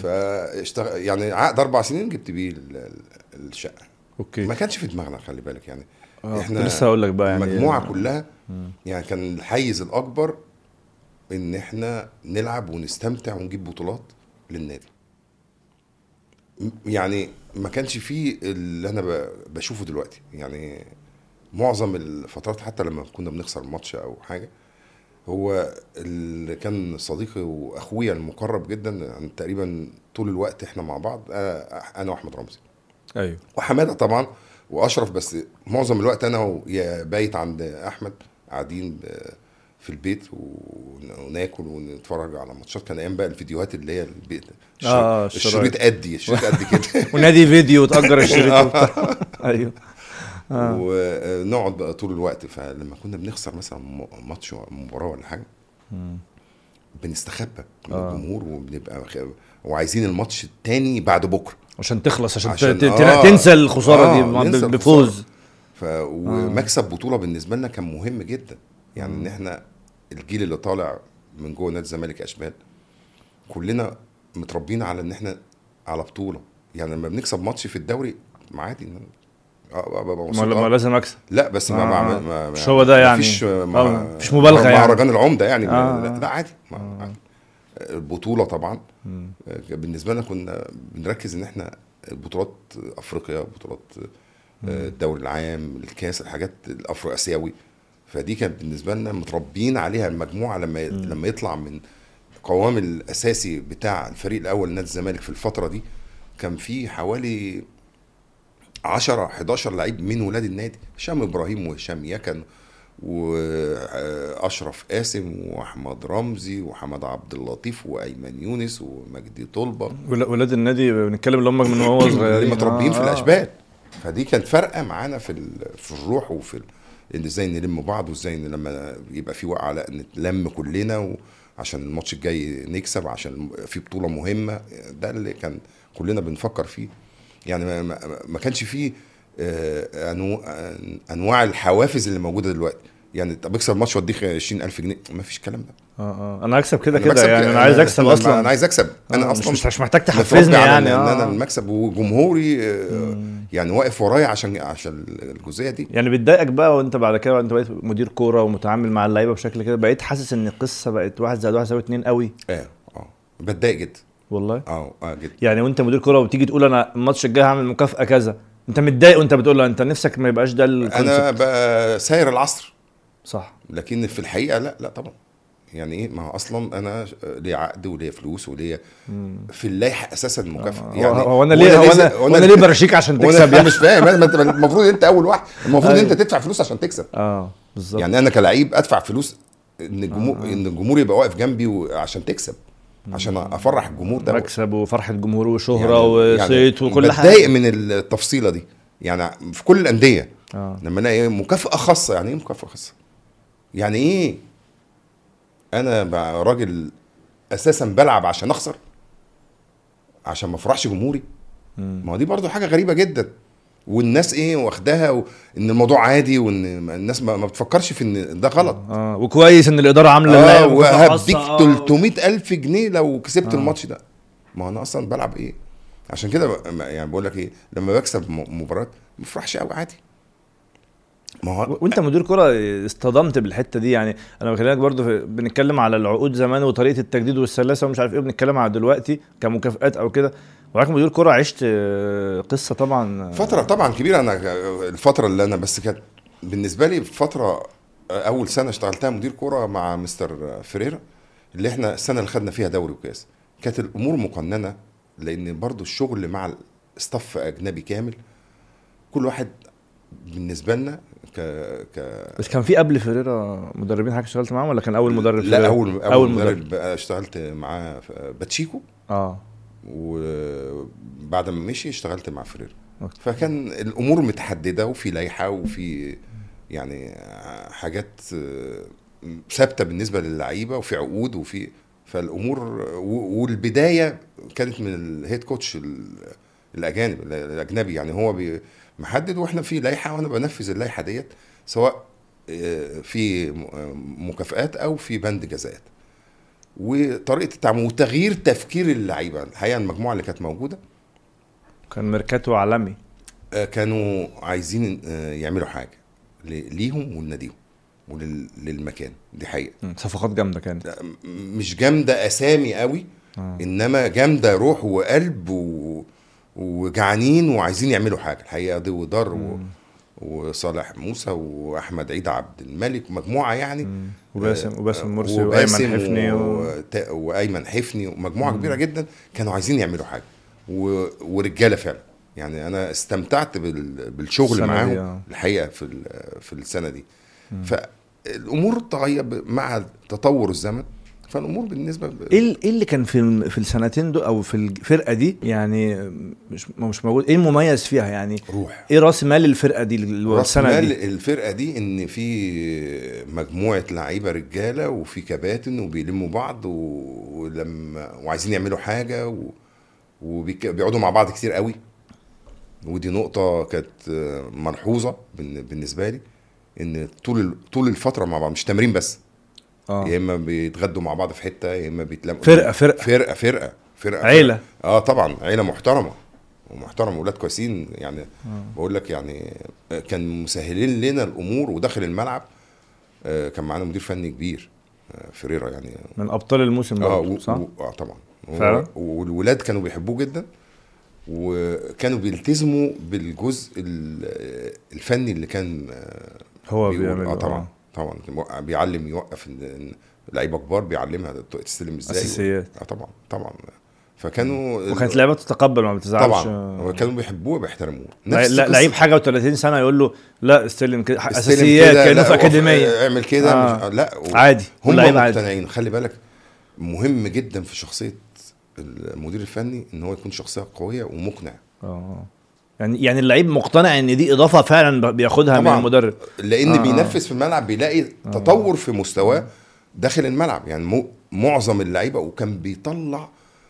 فاشتغل يعني عقد اربع سنين جبت بيه ال- ال- الشقه اوكي ما كانش في دماغنا خلي بالك يعني آه، إحنا كنت لسه هقول لك بقى يعني المجموعه كلها مم. يعني كان الحيز الاكبر ان احنا نلعب ونستمتع ونجيب بطولات للنادي م- يعني ما كانش فيه اللي انا ب- بشوفه دلوقتي يعني معظم الفترات حتى لما كنا بنخسر ماتش او حاجه هو اللي كان صديقي واخويا المقرب جدا يعني تقريبا طول الوقت احنا مع بعض آه، انا واحمد رمزي ايوه وحماده طبعا واشرف بس معظم الوقت انا و- يا بايت عند احمد قاعدين ب- في البيت ون- وناكل ونتفرج على ماتشات كان ايام بقى الفيديوهات اللي هي البيت آه، الشريط قدي الشريط قد كده ونادي فيديو وتأجر الشريط وبتاع ايوه آه. ونقعد بقى طول الوقت فلما كنا بنخسر مثلا م- ماتش مباراه ولا حاجه مم. بنستخبى من آه. الجمهور وبنبقى خ- وعايزين الماتش التاني بعد بكره عشان تخلص عشان, عشان- ت- ت- آه. تنسى الخساره آه، دي ب- ننسى بفوز ف ومكسب بطوله بالنسبه لنا كان مهم جدا يعني ان احنا الجيل اللي طالع من جوه نادي الزمالك اشبال كلنا متربيين على ان احنا على بطوله يعني لما بنكسب ماتش في الدوري ما عادي إن- اه ببقى ما مبسوط ما آه. لازم اكسب لا بس ما آه. ما ما مش هو ده يعني. مفيش آه، ما مفيش مبالغة يعني. مهرجان العمده يعني آه. لا, لا عادي ما- عادي. البطوله طبعا مم. بالنسبه لنا كنا بنركز ان احنا بطولات افريقيا بطولات آه، الدوري العام الكاس الحاجات الافرو اسيوي فدي كانت بالنسبه لنا متربيين عليها المجموعه لما لما يطلع من قوام الاساسي بتاع الفريق الاول نادي الزمالك في الفتره دي كان في حوالي 10 11 لعيب من ولاد النادي هشام ابراهيم وهشام يكن واشرف قاسم واحمد رمزي وحمد عبد اللطيف وايمن يونس ومجدي طلبه ول- ولاد النادي بنتكلم اللي هم من وهو اللي صغيرين متربيين آه، في آه. الاشبال فدي كانت فارقه معانا في ال- في الروح وفي ال- ان ازاي نلم بعض وازاي إن لما يبقى في وقعه لا نتلم كلنا وعشان الماتش الجاي نكسب عشان في بطوله مهمه ده اللي كان كلنا بنفكر فيه يعني ما, ما, ما كانش فيه آه، أنو- انواع الحوافز اللي موجوده دلوقتي يعني طب اكسب الماتش واديك 20000 جنيه ما فيش الكلام ده اه اه انا هكسب كده أنا كده بكسب يعني كده. انا عايز اكسب انا اصلا انا عايز اكسب انا آه، اصلا مش مش محتاج متربي تحفزني على يعني ان اه انا المكسب وجمهوري آه، يعني واقف ورايا عشان عشان الجزئيه دي يعني بتضايقك بقى وانت بعد كده انت بقيت مدير كوره ومتعامل مع اللعيبه بشكل كده بقيت حاسس ان القصه بقت واحد زائد واحد يساوي اتنين قوي اه اه بتضايق جدا والله اه اه جدا يعني وانت مدير كوره وتيجي تقول انا الماتش الجاي هعمل مكافاه كذا انت متضايق وانت بتقول له انت نفسك ما يبقاش ده انا الكونسيبت بقى ساير العصر صح لكن في الحقيقه لا لا طبعا يعني ايه ما هو اصلا انا ليا عقد وليا فلوس وليا في اللائحه اساسا المكافاه هو- يعني هو انا ليه هو انا وانا ليه برشيك عشان وانا تكسب أنا يعني مش فاهم ما انت المفروض انت اول واحد المفروض أيوة. انت تدفع فلوس عشان تكسب اه بالظبط يعني انا كلعيب ادفع فلوس ان الجمهور ان الجمهور يبقى واقف جنبي و- عشان تكسب عشان افرح الجمهور ده مكسب وفرحه جمهور وشهره وصيت وكل بتضايق حاجه من التفصيله دي يعني في كل الانديه اه لما الاقي مكافاه خاصه يعني ايه مكافاه خاصه يعني ايه انا بقى راجل اساسا بلعب عشان اخسر عشان ما افرحش جمهوري مم. ما هو دي برضو حاجه غريبه جدا والناس ايه واخداها وان الموضوع عادي وان ما- الناس ما, ما بتفكرش في ان ده غلط اه وكويس ان الاداره عامله اه اللعيبة مكافأة وهديك خاصة، آه. 300 الف جنيه لو كسبت آه. الماتش ده ما انا اصلا بلعب ايه عشان كده ب- يعني بقول لك ايه لما بكسب م- مباراه ما بفرحش قوي عادي ما هو و- وانت مدير كرة اصطدمت بالحته دي يعني انا بكلمك برضو في بنتكلم على العقود زمان وطريقه التجديد والسلاسه ومش عارف ايه بنتكلم على دلوقتي كمكافئات او كده ولكن مدير كرة عشت آه، قصه طبعا آه، فترة طبعا كبيرة أنا الفترة اللي أنا بس كانت بالنسبة لي فترة أول سنة اشتغلتها مدير كورة مع مستر فريرا اللي احنا السنة اللي خدنا فيها دوري وكاس كانت الأمور مقننة لأن برضو الشغل مع الستاف أجنبي كامل كل واحد بالنسبة لنا ك ك بس كان في قبل فيريرا مدربين حضرتك اشتغلت معاهم ولا كان اول مدرب لا فيريرا؟ أول أول, أول مدرب مدرب. بقى اشتغلت معاه في باتشيكو اه وبعد ما مشي اشتغلت مع فريرا أوكي. فكان الامور متحدده وفي لائحه وفي يعني حاجات آه، ثابته بالنسبه للعيبه وفي عقود وفي فالامور و- والبدايه كانت من الهيد كوتش ال- الاجانب الاجنبي يعني هو بي- محدد واحنا في لائحه وانا بنفذ اللائحه ديت سواء آه، في م- آه، مكافآت او في بند جزاءات وطريقه التعامل وتغيير تفكير اللعيبه الحقيقه المجموعه اللي كانت موجوده كان ميركاتو عالمي آه، كانوا عايزين آه، يعملوا حاجه ل- ليهم ولناديهم وللمكان دي حقيقه مم. صفقات جامده كانت م- مش جامده اسامي قوي آه. انما جامده روح وقلب و... وجعانين وعايزين يعملوا حاجه الحقيقه دي ودار و... مم. وصالح موسى واحمد عيد عبد الملك مجموعه يعني مم. وباسم آه، وباسم مرسي وباسم وايمن حفني و... وت- وايمن حفني ومجموعه كبيره جدا كانوا عايزين يعملوا حاجه و... ورجاله فعلا يعني انا استمتعت بال... بالشغل السنة دي، معاهم آه. الحقيقه في ال... في السنه دي فالامور تغير ب- مع تطور الزمن فالامور بالنسبه ب... ايه ال- إيه اللي كان في الم- في السنتين دول او في الفرقه دي يعني مش مش موجود ايه المميز فيها يعني روح ايه راس مال الفرقه دي ال- راس السنه مال دي الفرقه دي ان في مجموعه لعيبه رجاله وفي كباتن وبيلموا بعض و- ولما وعايزين يعملوا حاجه و... وبيقعدوا مع بعض كتير قوي ودي نقطه كانت آه، ملحوظه بالن- بالنسبه لي ان طول ال- طول الفتره مع بعض مش تمرين بس يا اه اما بيتغدوا مع بعض في حته يا اما بيتلموا فرقة- فرقة. فرقه فرقه فرقه عيلة. اه طبعا عيله محترمه ومحترم ولاد كويسين يعني بقول لك يعني كان مسهلين لنا الامور وداخل الملعب آه، كان معانا مدير فني كبير آه، فريرا يعني من ابطال الموسم اه برضه و- صح و- اه طبعا و- فعلا؟ والولاد كانوا بيحبوه جدا وكانوا بيلتزموا بالجزء ال- الفني اللي كان آه، هو بيقول- بيعمل اه طبعا طبعا موقع- بيعلم يوقف إن- إن لعيبه كبار بيعلمها تستلم ازاي اساسيات اه طبعا طبعا فكانوا وكانت لعيبه تتقبل ما بتزعلش طبعا آه. وكانوا بيحبوه وبيحترموه لا نفس لا قصة- لعيب حاجه و30 سنه يقول له لا استلم كده استلم اساسيات كده، كانه لا، في وف- اكاديميه اعمل كده آه. مش لا و- عادي هم كل لعيب عادي مقتنعين خلي بالك مهم جدا في شخصيه المدير الفني ان هو يكون شخصيه قويه ومقنع اه يعني يعني اللعيب مقتنع ان دي اضافه فعلا ب- بياخدها من طبعاً. المدرب لان آه. آه. بينفذ في الملعب بيلاقي تطور في مستواه داخل الملعب يعني مو معظم اللعيبه وكان بيطلع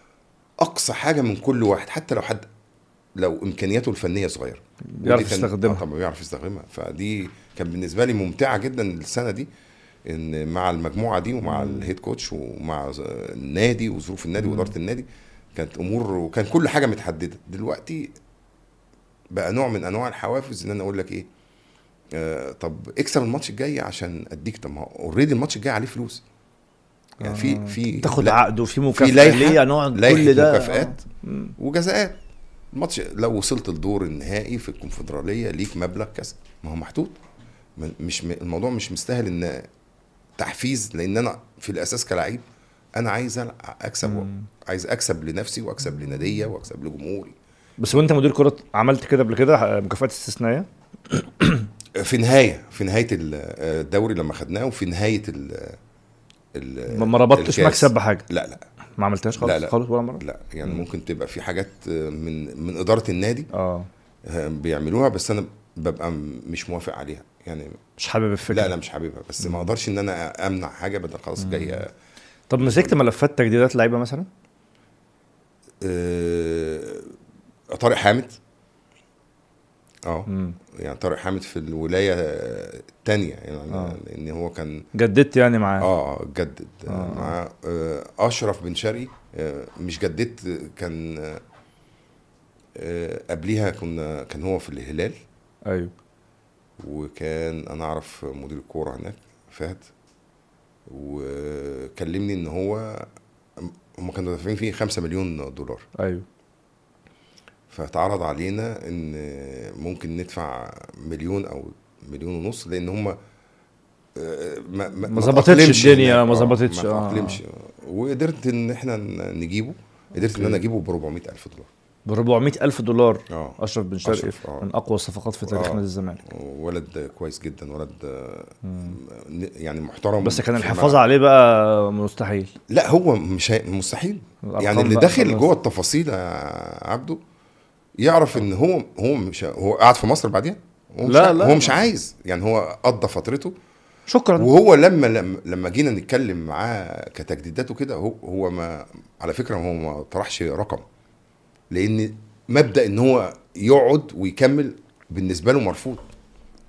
اقصى حاجه من كل واحد حتى لو حد لو امكانياته الفنيه صغيره بيعرف ودي كان- يستخدمها. آه طبعا بيعرف يستخدمها فدي كان بالنسبه لي ممتعه جدا السنه دي ان مع المجموعه دي ومع الهيد كوتش ومع ز- النادي وظروف النادي واداره النادي كانت امور وكان كل حاجه متحدده دلوقتي بقى نوع من انواع الحوافز ان انا اقول لك ايه آه طب اكسب الماتش الجاي عشان اديك طب ما اوريدي الماتش الجاي عليه فلوس يعني في في تاخد لا- عقد وفي في مكافاه لائحه ليه نقعد لائحه كل ده مكافآت مم. وجزاءات الماتش لو وصلت الدور النهائي في الكونفدراليه ليك مبلغ كذا ما هو محدود م- مش م- الموضوع مش مستاهل ان تحفيز لان انا في الاساس كلاعب انا عايز ألع- اكسب مم. عايز اكسب لنفسي واكسب لناديه واكسب لجمهوري بس وانت مدير كره عملت كده قبل كده مكافآت استثنائيه في نهايه في نهايه ال- الدوري لما خدناه وفي نهايه ال ال- ما ما ربطتش الكاس. مكسب بحاجه لا لا ما عملتهاش خالص لا، لا. خالص ولا مره لا يعني ممكن تبقى في حاجات من من اداره النادي اه بيعملوها بس انا ببقى م- مش موافق عليها يعني مش حابب الفكره لا لا مش حاببها بس ما اقدرش ان انا امنع حاجه بدل خلاص جايه طب مسكت ملفات تجديدات لعيبه مثلا آه، طارق حامد اه مم. يعني طارق حامد في الولايه الثانيه يعني آه. لان هو كان جددت يعني معاه اه جدد آه. آه. مع آه اشرف بن شرقي آه مش جددت كان آه، آه قبليها كنا كان هو في الهلال ايوه وكان انا اعرف مدير الكوره هناك فهد وكلمني ان هو هم كانوا دافعين فيه 5 مليون دولار ايوه فتعرض علينا ان ممكن ندفع مليون او مليون ونص لان هم ما ما ظبطتش الدنيا، ما ظبطتش، ما آه. تأقلمش وقدرت ان احنا نجيبه قدرت ان انا اجيبه ب 400 الف دولار ب 400 الف دولار اه اشرف بن شرقي أشرف، آه. من اقوى الصفقات في تاريخ آه. نادي الزمالك ولد كويس جدا ولد ن- يعني محترم بس كان في الحفاظ الملعب. عليه بقى مستحيل لا هو مش هي- مستحيل الأرقام يعني اللي بقى داخل خلاص. جوه التفاصيل يا عبده يعرف ان هو هو مش هو قاعد في مصر بعدين هو مش لا، عايز- لا. هو مش عايز يعني هو قضى فترته شكرا وهو لما لما, لما جينا نتكلم معاه كتجديدات وكده هو هو ما على فكره هو ما طرحش رقم لان مبدا ان هو يقعد ويكمل بالنسبه له مرفوض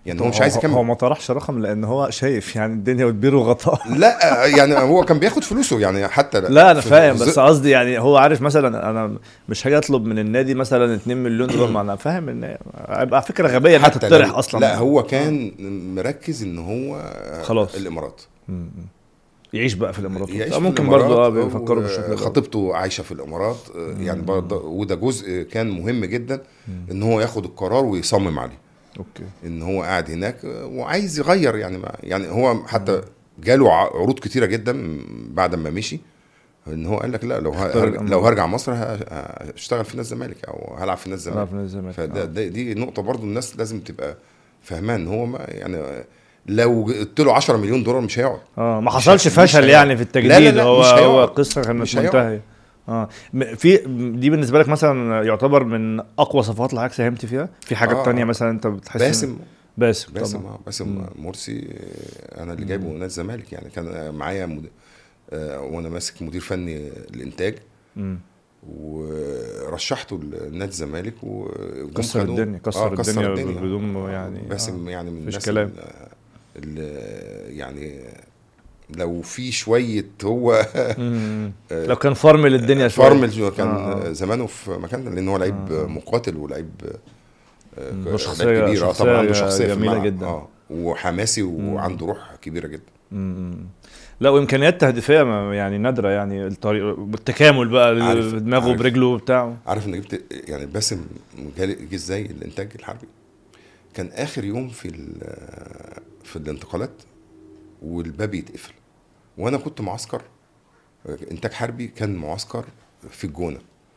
يعني هو مش عايز هو يكمل ما طرحش رقم لان هو شايف يعني الدنيا وتبير وغطاء لا يعني هو كان بياخد فلوسه يعني حتى لا انا في- فاهم في- بس قصدي يعني هو عارف مثلا انا مش هاجي اطلب من النادي مثلا 2 مليون دولار ما انا فاهم ان هيبقى فكره غبيه انها حتى تطرح لو- اصلا لا هو كان مركز ان هو خلاص. الامارات م- م. يعيش بقى في الامارات يعيش آه، في ممكن الإمارات برضه اه و- بيفكروا بالشكل ده خطيبته عايشه في الامارات آه، يعني برضه وده جزء كان مهم جدا ان هو ياخد القرار ويصمم عليه اوكي ان هو قاعد هناك آه، وعايز يغير يعني ما يعني هو حتى جاله ع- عروض كتيره جدا بعد ما مشي ان هو قال لك لا لو ه- اختار هرجع الأمر. لو هرجع مصر ه- هشتغل في نادي الزمالك او هلعب في نادي انا الزمالك في نادي الزمالك فده آه. ده دي نقطة برضو الناس لازم تبقى فاهمان ان هو ما يعني لو قلت له 10 مليون دولار مش هيقعد اه ما مش حصلش هي- مش فشل هيقعد. يعني في التجديد لا، لا، لا، هو مش هو هيقعد. قصه كانت مش هيقعد. منتهيه اه م- في دي بالنسبه لك مثلا يعتبر من اقوى صفات اللي حضرتك ساهمت فيها في حاجات آه، تانية آه. مثلا انت بتحس إن- باسم باسم باسم طبعا آه، باسم مرسي آه، انا اللي جايبه نادي الزمالك يعني كان معايا مد... آه، وانا ماسك مدير فني الانتاج مم. ورشحته لنادي الزمالك وجم كسر خدوه. الدنيا كسر, الدنيا, بدون يعني باسم يعني من مفيش الناس كلام. اللي يعني لو في شويه هو مم. لو كان فرمل الدنيا شويه فارمل كان آه، آه. زمانه في مكان لان هو لعيب مقاتل ولعيب آه، مم. لعيب وشخصية- كبير اه طبعا عنده شخصية شخصيه في جميلة الملعب. جدا. اه وحماسي وعنده روح كبيره جدا مم. لا وامكانيات تهديفيه ما- يعني نادره يعني الطريق بالتكامل بقى عارف- دماغه عارف. برجله بتاعه عارف ان جبت يعني باسم جالي جه ازاي الانتاج الحربي كان اخر يوم في ال- في الانتقالات والباب يتقفل وانا كنت معسكر انتاج حربي كان معسكر في الجونه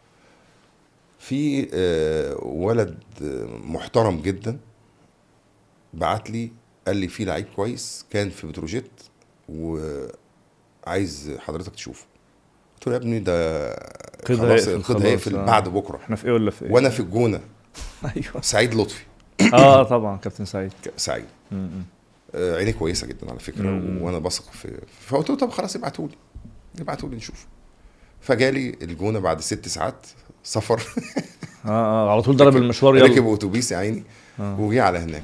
في آه، ولد آه، محترم جدا بعت لي قال لي في لعيب كويس كان في بتروجيت وعايز حضرتك تشوفه قلت له يا ابني ده كده خلاص هيقفل كده خلاص، هيقفل آه. بعد بكره احنا في ايه ولا في ايه وانا في الجونه ايوه سعيد لطفي اه طبعا كابتن سعيد سعيد مم. آه، عينيه كويسه جدا على فكره مم. وانا بثق في فقلت له طب خلاص ابعتوا لي ابعتوا لي نشوف فجالي الجونه بعد ست ساعات سفر اه اه على طول ضرب المشوار يلا ركب اتوبيس يا عيني آه. وجي على هناك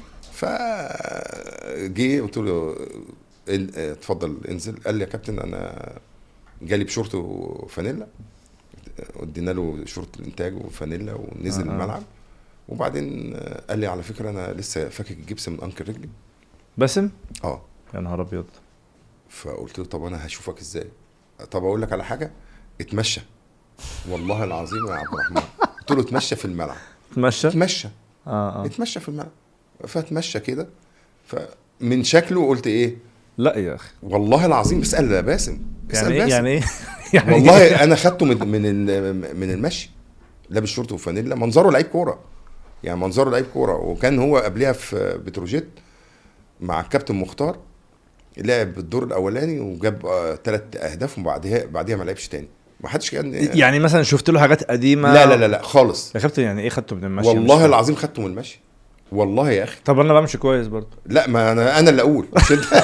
فجي قلت له ال- آه، اتفضل انزل قال لي يا كابتن انا جالي بشورت وفانيلا ادينا له شورت الانتاج وفانيلا ونزل آه، آه. الملعب وبعدين آه، قال لي على فكره انا لسه فاكك الجبس من انكل رجلي باسم اه يا نهار ابيض فقلت له طب انا هشوفك ازاي طب اقول لك على حاجه اتمشى والله العظيم يا عبد الرحمن قلت له اتمشى في الملعب تمشى اتمشى اه اه اتمشى في الملعب فاتمشى كده فمن شكله قلت ايه لا يا اخي والله العظيم اسال يا باسم اسال يعني ايه باسم يعني ايه يعني والله انا خدته من من ال- من المشي لابس شورت وفانيلا منظره لعيب كوره يعني منظره لعيب كوره وكان هو قبلها في بتروجيت مع الكابتن مختار لعب الدور الاولاني وجاب ثلاث اهداف وبعدها بعدها ما لعبش تاني ما حدش كان يعني مثلا شفت له حاجات قديمه لا لا لا لا خالص يا كابتن يعني ايه خدته من المشي مش والله فاهم. العظيم خدته من المشي والله يا اخي طب انا بمشي كويس برضه لا ما انا انا اللي اقول مش انت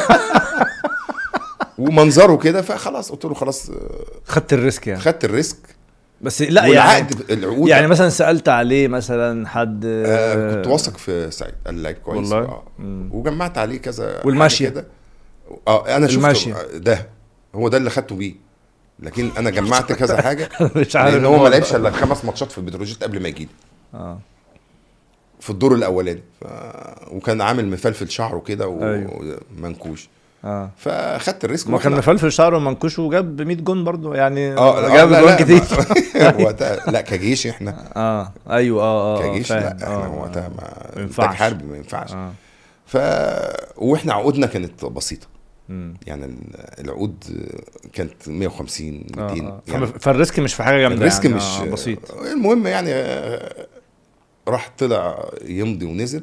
ومنظره كده فخلاص قلت له خلاص آه، خدت الريسك يعني خدت الريسك بس لا يعني والعقد العقود يعني مثلا سالت عليه مثلا حد آه كنت واثق في سعيد قال لي لعيب كويس والله؟ آه. مم. وجمعت عليه كذا والمشي؟ حاجة كده اه انا شفت المشي. ده هو ده اللي خدته بيه لكن انا جمعت كذا حاجه مش عارف لان هو ما الموضوع. لعبش الا خمس ماتشات في البتروجيت قبل ما يجي لي اه في الدور الاولاني ف... وكان عامل مفلفل شعره كده أيوه. ومنكوش اه فاخدت الريسك ما كان وإحنا- مفلفل شعره ومنكوش وجاب 100 جون برضه يعني اه لا جاب لا جون لا كتير ما- وقتها لا كجيش احنا اه ايوه اه اه كجيش فاهم. لا احنا آه، وقتها آه. ما ما انتاج ينفعش. حربي ما ينفعش اه ف واحنا عقودنا كانت بسيطه مم. يعني ال- العقود كانت 150 200 آه، آه. يعني فم- فالريسك مش في حاجه جامده الريسك يعني. مش آه بسيط المهم يعني آه، راح طلع يمضي ونزل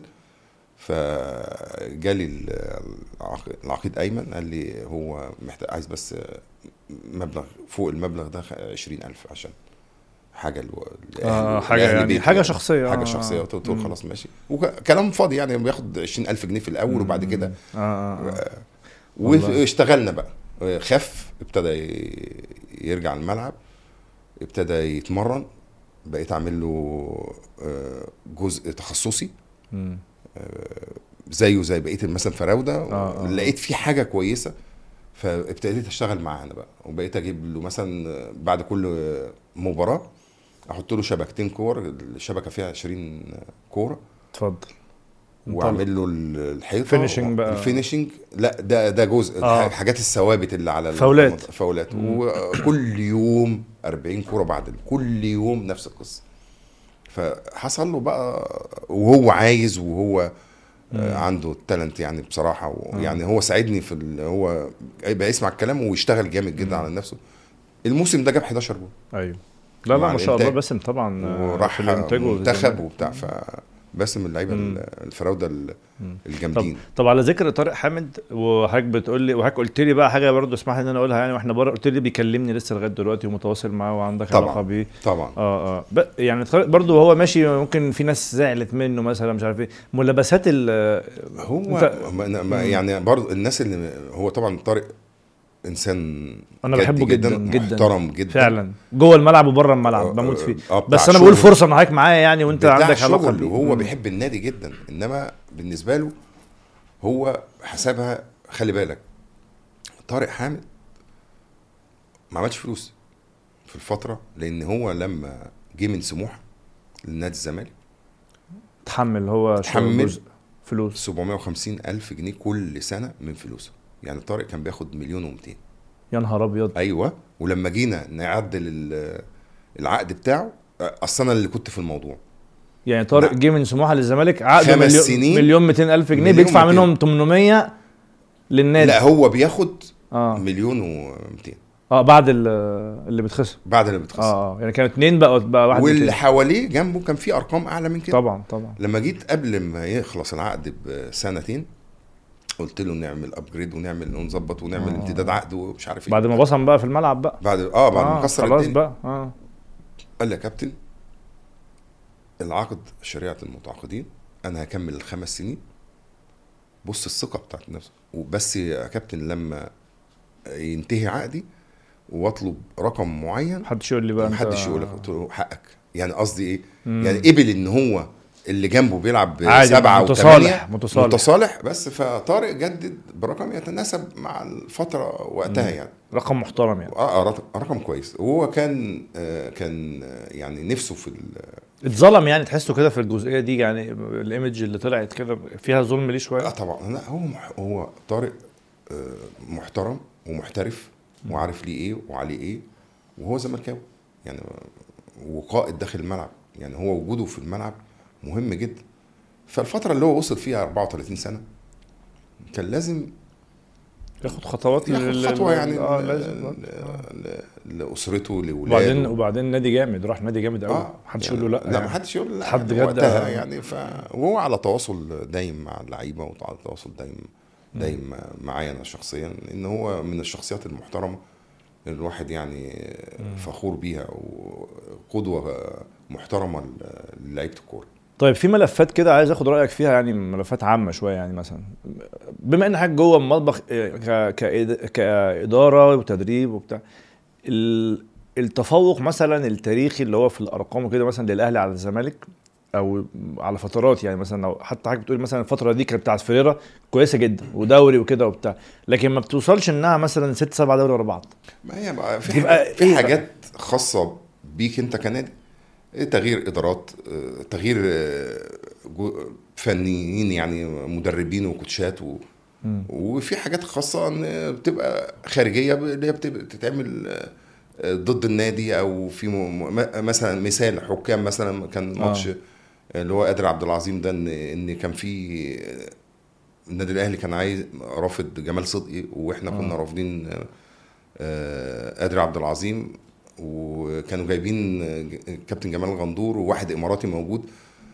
فجالي ال- العق- العقيد ايمن قال لي هو محتاج عايز بس مبلغ فوق المبلغ ده 20000 عشان حاجه الو... اه الأهلي- حاجه الأهلي يعني بيت حاجه شخصيه حاجه آه، شخصيه آه. قلت له مم. خلاص ماشي وكلام فاضي يعني بياخد 20000 جنيه في الاول وبعد كده اه اه آه. والله. واشتغلنا بقى خف ابتدى ي- يرجع الملعب ابتدى يتمرن بقيت اعمل له آه، جزء تخصصي مم. زيه زي بقيه مثلا فراوده آه، آه. لقيت فيه حاجه كويسه فابتديت اشتغل معاه انا بقى وبقيت اجيب له مثلا بعد كل مباراه احط له شبكتين كور الشبكه فيها 20 كوره اتفضل واعمل له الحيطه Finishing بقى. الفينشنج لا ده ده جزء آه. الحاجات الثوابت اللي على فاولات. المنطقة. فاولات وكل يوم 40 كوره بعد كل يوم نفس القصه فحصل له بقى وهو عايز وهو آه، عنده التالنت يعني بصراحه ويعني هو ساعدني في ال- هو بقى يسمع الكلام ويشتغل جامد جدا على نفسه الموسم ده جاب 11 جول ايوه لا لا مع ما شاء الله الإنتاج. باسم طبعا آه، وراح في الانتاج وفي منتخب الزمالك. وبتاع ف باسم من اللعيبه مم. الفراوده ال- طب الجامدين طب على ذكر طارق حامد وحضرتك بتقول لي وحضرتك قلت لي بقى حاجه برضه اسمح لي ان انا اقولها يعني واحنا بره قلت لي بيكلمني لسه لغايه دلوقتي ومتواصل معاه وعندك طبعاً. علاقه بيه طبعا اه اه ب- يعني طارق برضه وهو ماشي ممكن في ناس زعلت منه مثلا مش عارف ايه ملابسات ال هو أنت- ما ما يعني برضه الناس اللي هو طبعا طارق انسان انا جد بحبه جدا جدا محترم جدا فعلا جوه الملعب وبره الملعب آه، بموت فيه آه، بتاع بس انا بقول شغل. فرصه ان حضرتك معايا يعني وانت بتاع عندك علاقه شغل بيه. وهو مم. بيحب النادي جدا انما بالنسبه له هو حسابها خلي بالك طارق حامد ما عملش فلوس في الفتره لان هو لما جه من سموحه لنادي الزمالك تحمل هو تحمل. جزء فلوس 750 الف جنيه كل سنه من فلوسه يعني طارق كان بياخد مليون و200 يا نهار ابيض ايوه ولما جينا نعدل ال- العقد بتاعه اصل انا اللي كنت في الموضوع يعني طارق نعم. جه من سموحه للزمالك عقد خمس مليون سنين. مليون 200 الف جنيه مليون بيدفع 200. منهم 800 للنادي لا هو بياخد اه مليون و200 اه بعد ال- اللي بتخسر بعد اللي بتخسر اه اه يعني كانوا اتنين بقى بقى واحد واللي 200. حواليه جنبه كان في ارقام اعلى من كده طبعا طبعا لما جيت قبل ما يخلص العقد بسنتين قلت له نعمل ابجريد ونعمل ونظبط ونعمل آه. امتداد عقد ومش عارف ايه بعد ما بصم بقى في الملعب بقى بعد اه بعد ما كسر خلاص الدنيا بقى اه قال لي يا كابتن العقد شريعه المتعاقدين انا هكمل الخمس سنين بص الثقه بتاعت نفسه وبس يا كابتن لما ينتهي عقدي واطلب رقم معين محدش يقول لي بقى أنت- محدش يقول لك قلت له حقك يعني قصدي ايه مم. يعني قبل ان هو اللي جنبه بيلعب عادي، سبعة متصالح، وثمانية متصالح. متصالح بس فطارق جدد برقم يتناسب مع الفترة وقتها يعني رقم محترم يعني اه رقم- رقم كويس وهو كان آه كان آه يعني نفسه في ال- اتظلم يعني تحسه كده في الجزئيه دي يعني الايمج اللي طلعت كده فيها ظلم ليه اه شويه طبعا لا هو مح هو طارق آه محترم ومحترف وعارف ليه ايه وعليه ايه وهو زملكاوي يعني وقائد داخل الملعب يعني هو وجوده في الملعب مهم جدا فالفترة اللي هو وصل فيها 34 سنة كان لازم ياخد خطوات ياخد لل- خطوة يعني اه ل- لازم ل- ل- لأسرته لولاده وبعدين وبعدين نادي جامد راح نادي جامد قوي محدش يقول له لا لا يعني. ما حدش يقول له لا حد يعني جد وقتها آه. يعني ف وهو على تواصل دايم مع اللعيبه وعلى تواصل دايم دايم معايا انا شخصيا ان هو من الشخصيات المحترمه الواحد يعني فخور بيها وقدوه محترمه للعيبه الكوره طيب في ملفات كده عايز اخد رايك فيها يعني ملفات عامه شويه يعني مثلا بما ان حضرتك جوه المطبخ إيه، ك- كإد- كاداره وتدريب وبتاع ال- التفوق مثلا التاريخي اللي هو في الارقام وكده مثلا للاهلي على الزمالك او على فترات يعني مثلا لو حتى حضرتك بتقول مثلا الفتره دي كانت بتاعت فيريرا كويسه جدا ودوري وكده وبتاع لكن ما بتوصلش انها مثلا ست سبع دوري ورا بعض ما هي بقى في تبقى حاجات, إيه في بقى؟ حاجات خاصه بيك انت كنادي تغيير ادارات آه، تغيير آه، جو- فنيين يعني مدربين وكوتشات و... مم. وفي حاجات خاصه ان بتبقى خارجيه ب- اللي هي بتبقى بتتعمل آه، ضد النادي او في م... م- مثلا مثال حكام مثلا كان آه. ماتش اللي هو قادر عبد العظيم ده ان ان كان في آه، النادي الاهلي كان عايز رافض جمال صدقي واحنا آه. كنا رافضين آه، آه، قادر عبد العظيم وكانوا جايبين آه، كابتن جمال غندور وواحد اماراتي موجود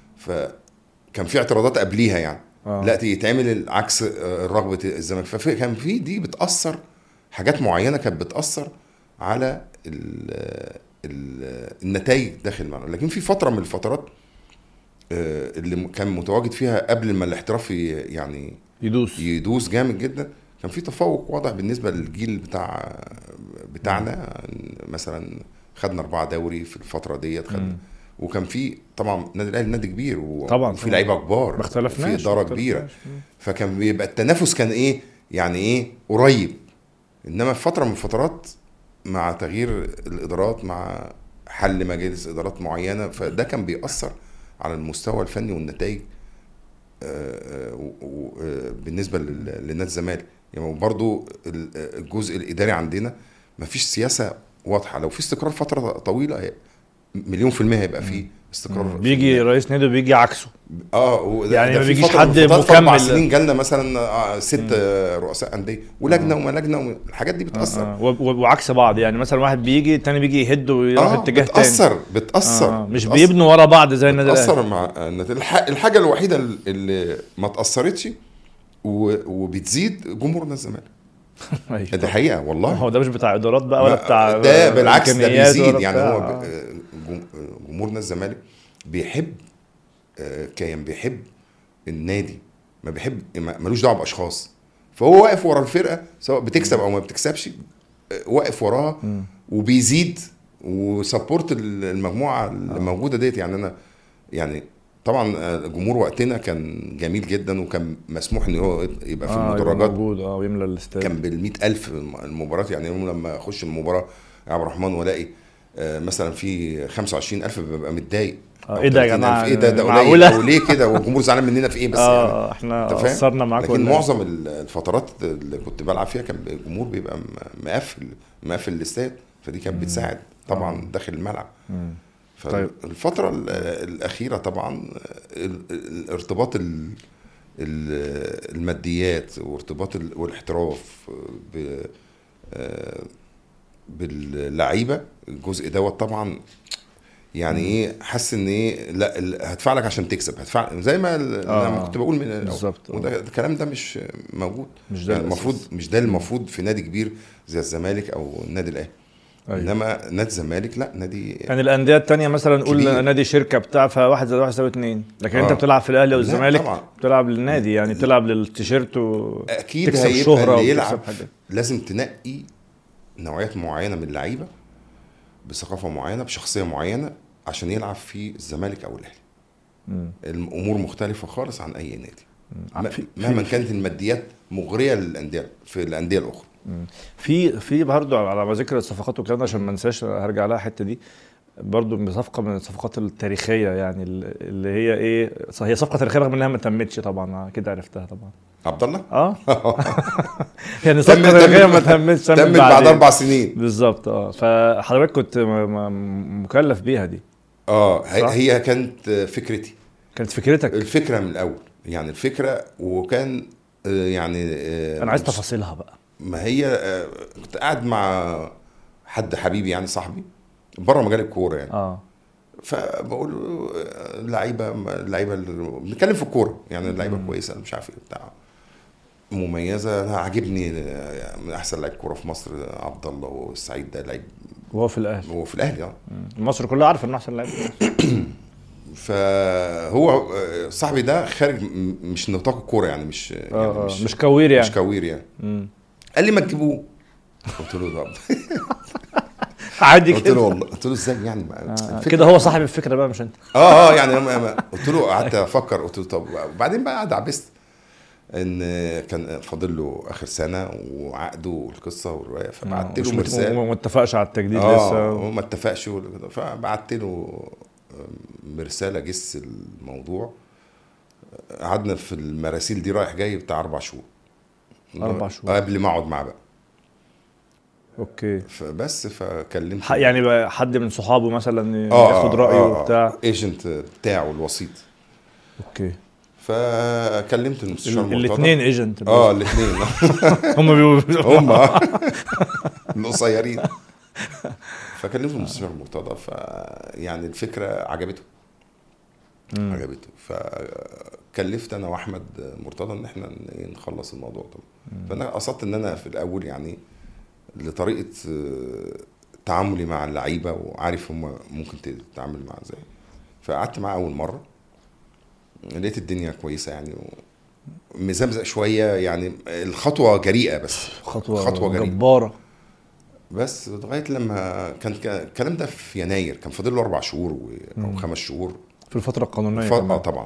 فكان في اعتراضات قبليها يعني آه. لا يتعمل عكس آه، رغبه الزمالك فكان في دي بتاثر حاجات معينه كانت بتاثر على ال- ال- النتائج داخل الملعب لكن في فتره من الفترات آه، اللي م- كان متواجد فيها قبل ما الاحتراف ي- يعني يدوس يدوس جامد جدا كان في تفوق واضح بالنسبه للجيل بتاع بتاعنا مثلا خدنا اربعه دوري في الفتره ديت مم. خدنا وكان في طبعا النادي الاهلي نادي كبير و- طبعا، وفي طبعا. لعيبه كبار ما اختلفناش في اداره ما كبيره اختلفناش. فكان بيبقى التنافس كان ايه يعني ايه قريب انما في فتره من الفترات مع تغيير الادارات مع حل مجالس ادارات معينه فده كان بيأثر على المستوى الفني والنتائج آه، آه، و- و- آه، بالنسبه لل- لنادي الزمالك يعني برضو ال- آه، الجزء الاداري عندنا مفيش سياسه واضحه لو في استقرار فتره طويله هي- مليون في المية هيبقى في استقرار في بيجي رئيس نادي وبيجي عكسه اه وده- يعني ده ما في بيجيش فترة حد من الفترات في اربع مكمل. سنين جالنا مثلا آه، ست آه، رؤساء انديه ولجنه وما لجنه الحاجات دي بتاثر آه. و- و- وعكس بعض يعني مثلا واحد بيجي التاني بيجي يهد ويروح اه اتجاه تاني بتاثر بتاثر آه. مش بتأثر. بيبنوا ورا بعض زي النادي الاهلي بتاثر مع النتيجة. الح- الحاجه الوحيده اللي ما تاثرتش و- وبتزيد جمهورنا الزمالك أيوة. دي حقيقه والله هو ده مش بتاع ادارات بقى ولا ما- بتاع ده بالعكس ده إمكانيات بيزيد ولا يعني بتاع. هو آه. ب- جم- جمهورنا الزمالك بيحب آه، كيان بيحب النادي ما بيحب ما- ملوش دعوه باشخاص فهو واقف ورا الفرقه سواء بتكسب او ما بتكسبش آه، واقف وراها وبيزيد وسبورت المجموعه اللي موجوده ديت يعني انا يعني طبعا آه، جمهور وقتنا كان جميل جدا وكان مسموح ان هو يبقى في آه، يبقى المدرجات موجود اه ويملى الاستاد كان بال ألف المباراة يعني يوم لما اخش المباراة يا عبد الرحمن والاقي آه، مثلا في 25000 ببقى متضايق آه، أو ايه ده يا 30,000. جماعة؟ ايه ده ده قليل معقولة؟ او ليه كده والجمهور زعلان مننا في ايه بس يعني اه احنا أنت فاهم؟ قصرنا معاكم لكن ولا إيه؟ معظم ال- الفترات اللي كنت بلعب فيها كان الجمهور بيبقى م- مقفل مقفل الاستاد فدي كانت بتساعد طبعا داخل الملعب مم. طيب. فالفترة ال- الأخيرة طبعا ال- ال- الارتباط ال- ال- الماديات وارتباط ال- والاحتراف ب آه، باللعيبة الجزء دوت طبعا يعني ايه حاسس ان ايه لا ال- هدفع لك عشان تكسب هدفع زي ما ال- آه. انا كنت بقول من الأول. بالظبط. وده الكلام ده مش موجود مش ده يعني الأساس. المفروض مش ده المفروض في نادي كبير زي الزمالك او النادي الاهلي أيوة. انما نادي الزمالك لا نادي يعني الانديه التانية مثلا نقول كبير. نادي شركه بتاع فواحد زائد واحد يساوي اتنين لكن انت آه. بتلعب في الاهلي لا والزمالك طبعا. بتلعب للنادي يعني بتلعب للتيشيرت و اكيد تكسب هيبقى شهرة اللي وتكسب يلعب حاجات. لازم تنقي نوعيات معينه من اللعيبه بثقافه معينه بشخصيه معينه عشان يلعب في الزمالك او الاهلي مم. الامور مختلفه خالص عن اي نادي مم. م- في- مهما في- كانت الماديات مغريه للانديه في الانديه الاخرى في في برضه على ما ذكر الصفقات والكلام ده عشان ما انساش هرجع لها الحته دي برضه من صفقه من الصفقات التاريخيه يعني اللي هي ايه هي صفقه تاريخيه رغم انها ما تمتش طبعا كده عرفتها طبعا عبد الله اه يعني صفقه تمت- تاريخيه تمت- ما تمتش تمت بعد بعدين. اربع سنين بالظبط اه فحضرتك كنت م- م- مكلف بيها دي اه هي, صح؟ هي كانت فكرتي كانت فكرتك الفكره من الاول يعني الفكره وكان آه، يعني آه، انا عايز مش- تفاصيلها بقى ما هي آه، كنت قاعد مع حد حبيبي يعني صاحبي بره مجال الكوره يعني اه فبقول له آه، لعيبه اللعيبه اللي- بنتكلم في الكوره يعني اللعيبه كويسه مش عارف ايه بتاع مميزه انا عاجبني آه، من احسن لعيب كوره في مصر آه، عبد الله والسعيد ده لعيب وهو في الاهلي هو في الاهلي اه مصر كلها عارفه انه احسن لاعب فهو آه، صاحبي ده خارج م- مش نطاق الكوره يعني مش يعني اه اه مش كوير يعني مش كوير يعني مم. قال لي ما تجيبوه قلت له طب عادي قلت كده له والله قلت له ازاي يعني ما- آه، الفكرة- كده هو صاحب الفكره بقى مش انت اه اه يعني ما ما قلت له قعدت افكر قلت له طب وبعدين بقى قعد عبست ان كان فاضل له اخر سنه وعقده والقصه والروايه فبعت مش له مت- مرسال وما اتفقش على التجديد اه لسه وما اتفقش ولا- فبعت له مرساله جس الموضوع قعدنا في المراسيل دي رايح جاي بتاع اربع شهور أربع شهور. قبل ما اقعد معاه بقى اوكي فبس فكلمت ح- يعني بقى حد من صحابه مثلا ياخد رايه وبتاع ايجنت بتاعه الوسيط اوكي فكلمت المستشار مرتضى الاثنين ايجنت اه الاثنين هم بيبقوا هم القصيرين فكلمت المستشار مرتضى ف يعني الفكره عجبته مم. عجبته فكلفت انا واحمد مرتضى ان احنا ن- نخلص الموضوع ده فانا قصدت ان انا في الاول يعني لطريقه آه، تعاملي مع اللعيبه وعارف هم ممكن تتعامل معاه ازاي فقعدت معاه اول مره لقيت الدنيا كويسه يعني مزمزق شويه يعني الخطوه جريئه بس خطوه خطوة جريئة. جباره بس لغايه لما كان كان- الكلام ده في يناير كان فاضل له اربع شهور و- او مم. خمس شهور في الفتره القانونيه ف... اه كمان. طبعا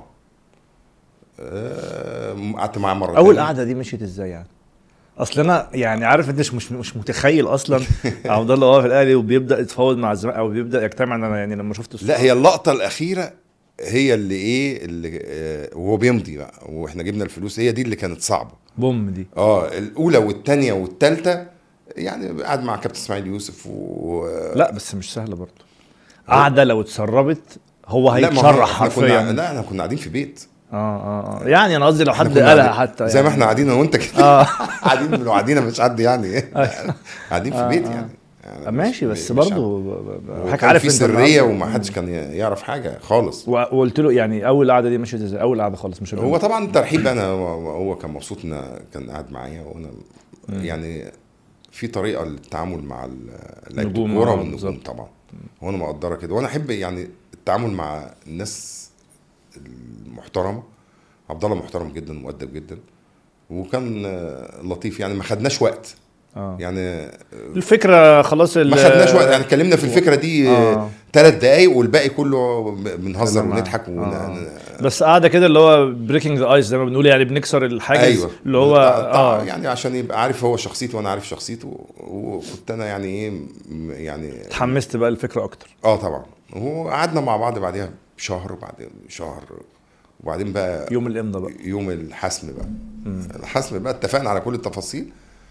آه، قعدت معاه مره اول تانية. قعده دي مشيت ازاي يعني اصل انا يعني عارف انت مش مش, مش متخيل اصلا عبد الله وهو في الاهلي وبيبدا يتفاوض مع الزمالك او بيبدا يجتمع انا يعني لما شفت لا هي اللقطه الاخيره هي اللي ايه اللي آه، وهو بيمضي بقى واحنا جبنا الفلوس هي دي اللي كانت صعبه بوم دي اه الاولى والثانيه والثالثه يعني قعد مع كابتن اسماعيل يوسف و لا بس مش سهله برضه قعده لو اتسربت هو لا، ما هو هيتشرح احنا كنا حرفيا لا احنا كنا قاعدين في بيت اه اه اه يعني انا قصدي لو إحنا حد كنا قالها قاعدين- حتى زي ما يعني. احنا قاعدين انا وانت كده اه قاعدين من قاعدين مش حد يعني ايه قاعدين في آه، بيت آه. يعني, يعني ماشي مش- بس مش برضه عارف. حضرتك وكان عارف في انت سريه النهاردة- وما حدش كان يعرف حاجه خالص و- وقلت له يعني اول قعده دي مشيت ازاي اول قعده خالص مش هو الأولى. طبعا ترحيب انا هو كان مبسوط ان كان قاعد معايا وانا يعني في طريقه للتعامل مع ال- لعيبه نجوم، الكوره آه، والنجوم بالظبط. طبعا وانا مقدره كده وانا احب يعني التعامل مع الناس المحترمه عبد الله محترم جدا مؤدب جدا وكان آه، لطيف يعني ما خدناش وقت اه يعني الفكره خلاص ال- ما خدناش وقت يعني اتكلمنا في الفكره دي آه. ثلاث دقايق والباقي كله بنهزر تمام. ونضحك ون... آه. بس قاعده كده اللي هو بريكنج ذا ايس زي ما بنقول يعني بنكسر الحاجز ايوه اللي هو طبعا اه يعني عشان يبقى عارف هو شخصيته وانا عارف شخصيته وكنت انا يعني ايه م- يعني اتحمست بقى الفكره اكتر اه طبعا وقعدنا مع بعض بعدها بشهر وبعدين شهر وبعدين بقى يوم الامضاء بقى يوم الحسم بقى الحسم بقى اتفقنا على كل التفاصيل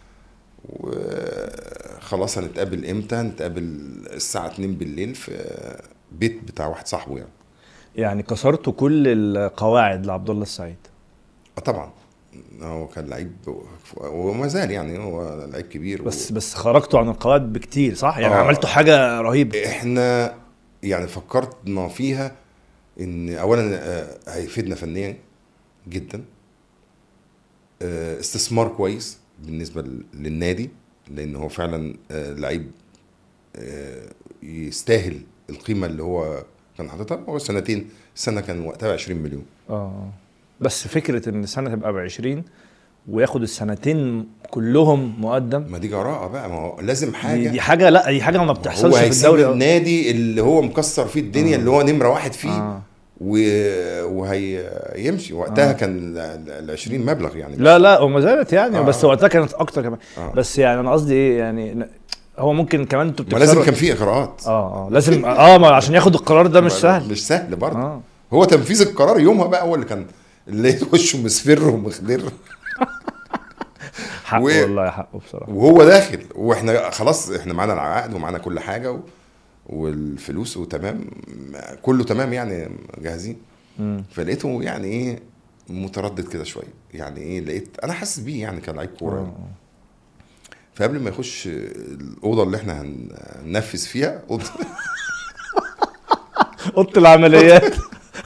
وخلاص هنتقابل امتى هنتقابل الساعة 2 بالليل في بيت بتاع واحد صاحبه يعني يعني كسرتوا كل القواعد لعبد الله السعيد اه طبعا هو كان لعيب وما زال يعني هو لعيب كبير بس بس خرجتوا عن القواعد بكتير صح يعني آه. عملتوا حاجه رهيبه احنا يعني فكرنا فيها ان اولا آه، هيفيدنا فنيا جدا آه، استثمار كويس بالنسبه ل- للنادي لان هو فعلا آه، لعيب آه، يستاهل القيمه اللي هو كان حاططها هو سنتين السنه كان وقتها 20 مليون اه بس فكره ان السنه تبقى ب 20 وياخد السنتين كلهم مقدم ما دي جراءه بقى ما هو لازم دي, حاجه دي حاجه لا دي حاجه ما هو بتحصلش في هيسيب الدوري النادي اللي هو مكسر فيه الدنيا اللي هو نمره واحد فيه آه. و- وهيمشي وقتها آه. كان ال 20 مبلغ يعني لا لا وما زالت يعني آه. بس وقتها كانت اكتر كمان آه. بس يعني انا قصدي ايه يعني ن- هو ممكن كمان انتوا ما لازم بتكسروا- كان في اغراءات اه اه لازم اه ما عشان ياخد القرار ده مش سهل مش سهل برضه اه هو تنفيذ القرار يومها بقى هو اللي كان اللي لقيت وشه مصفر ومخضر حقه و- والله حقه بصراحه وهو داخل واحنا خلاص احنا معانا العقد ومعانا كل حاجه و... والفلوس وتمام كله تمام يعني جاهزين مم. فلقيته يعني ايه متردد كده شويه يعني ايه لقيت انا حاسس بيه يعني كان لعيب كوره يعني. آه. فقبل ما يخش الاوضه اللي احنا هن- هننفذ فيها اوضه اوضه العمليات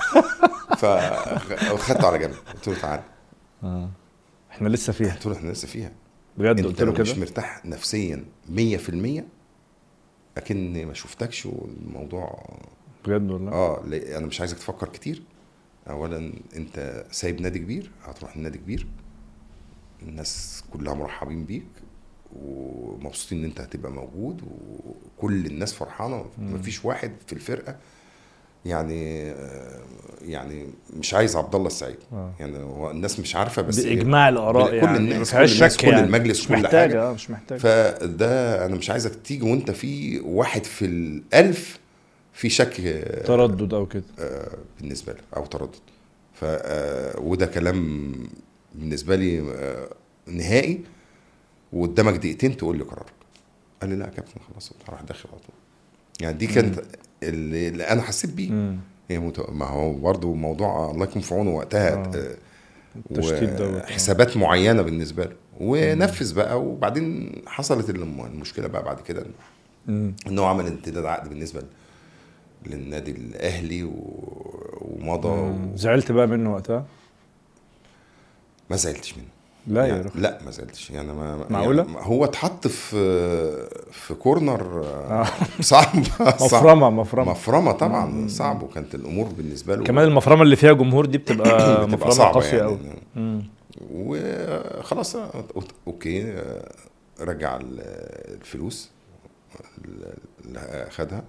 فخدته على جنب قلت له تعالى اه احنا لسه فيها قلت له احنا لسه فيها بجد انت قلت له لو مش كده مرتاح نفسيا 100% اكن ما شفتكش والموضوع بجد والله اه لا، انا مش عايزك تفكر كتير اولا انت سايب نادي كبير هتروح لنادي كبير الناس كلها مرحبين بيك ومبسوطين ان انت هتبقى موجود وكل الناس فرحانه مفيش واحد في الفرقه يعني آه، يعني مش عايز عبد الله السعيد آه. يعني هو الناس مش عارفه بس باجماع الاراء كل يعني الناس- ما فيهاش كل الناس، شك كل يعني المجلس، مش كل محتاجه حاجة. اه مش محتاجه فده انا مش عايزك تيجي وانت في واحد في الالف في شك آه، تردد او كده آه، بالنسبه لك او تردد ف آه، وده كلام بالنسبه لي آه، نهائي وقدامك دقيقتين تقول لي قرارك قال لي لا يا كابتن خلاص راح داخل على طول يعني دي كانت اللي, اللي انا حسيت بيه مم. هي مت... ما هو برضه موضوع الله يكون في عونه وقتها آه. آه. التشتيت دوت، آه. حسابات معينه بالنسبه له ونفذ بقى وبعدين حصلت الم- المشكله بقى بعد كده مم. ان هو عمل امتداد عقد بالنسبه للنادي الاهلي و- ومضى و... مم. زعلت بقى منه وقتها ما زعلتش منه لا يا يعني راجل لا ما زعلتش يعني ما معقولة؟ يعني هو اتحط في في كورنر آه. صعب صعب مفرمه مفرمه مفرمه طبعا صعب وكانت الامور بالنسبه له كمان المفرمه اللي فيها جمهور دي بتبقى بتبقى مفرمه صعبه قاسيه يعني قوي مم. وخلاص اوكي رجع ال- الفلوس اللي خدها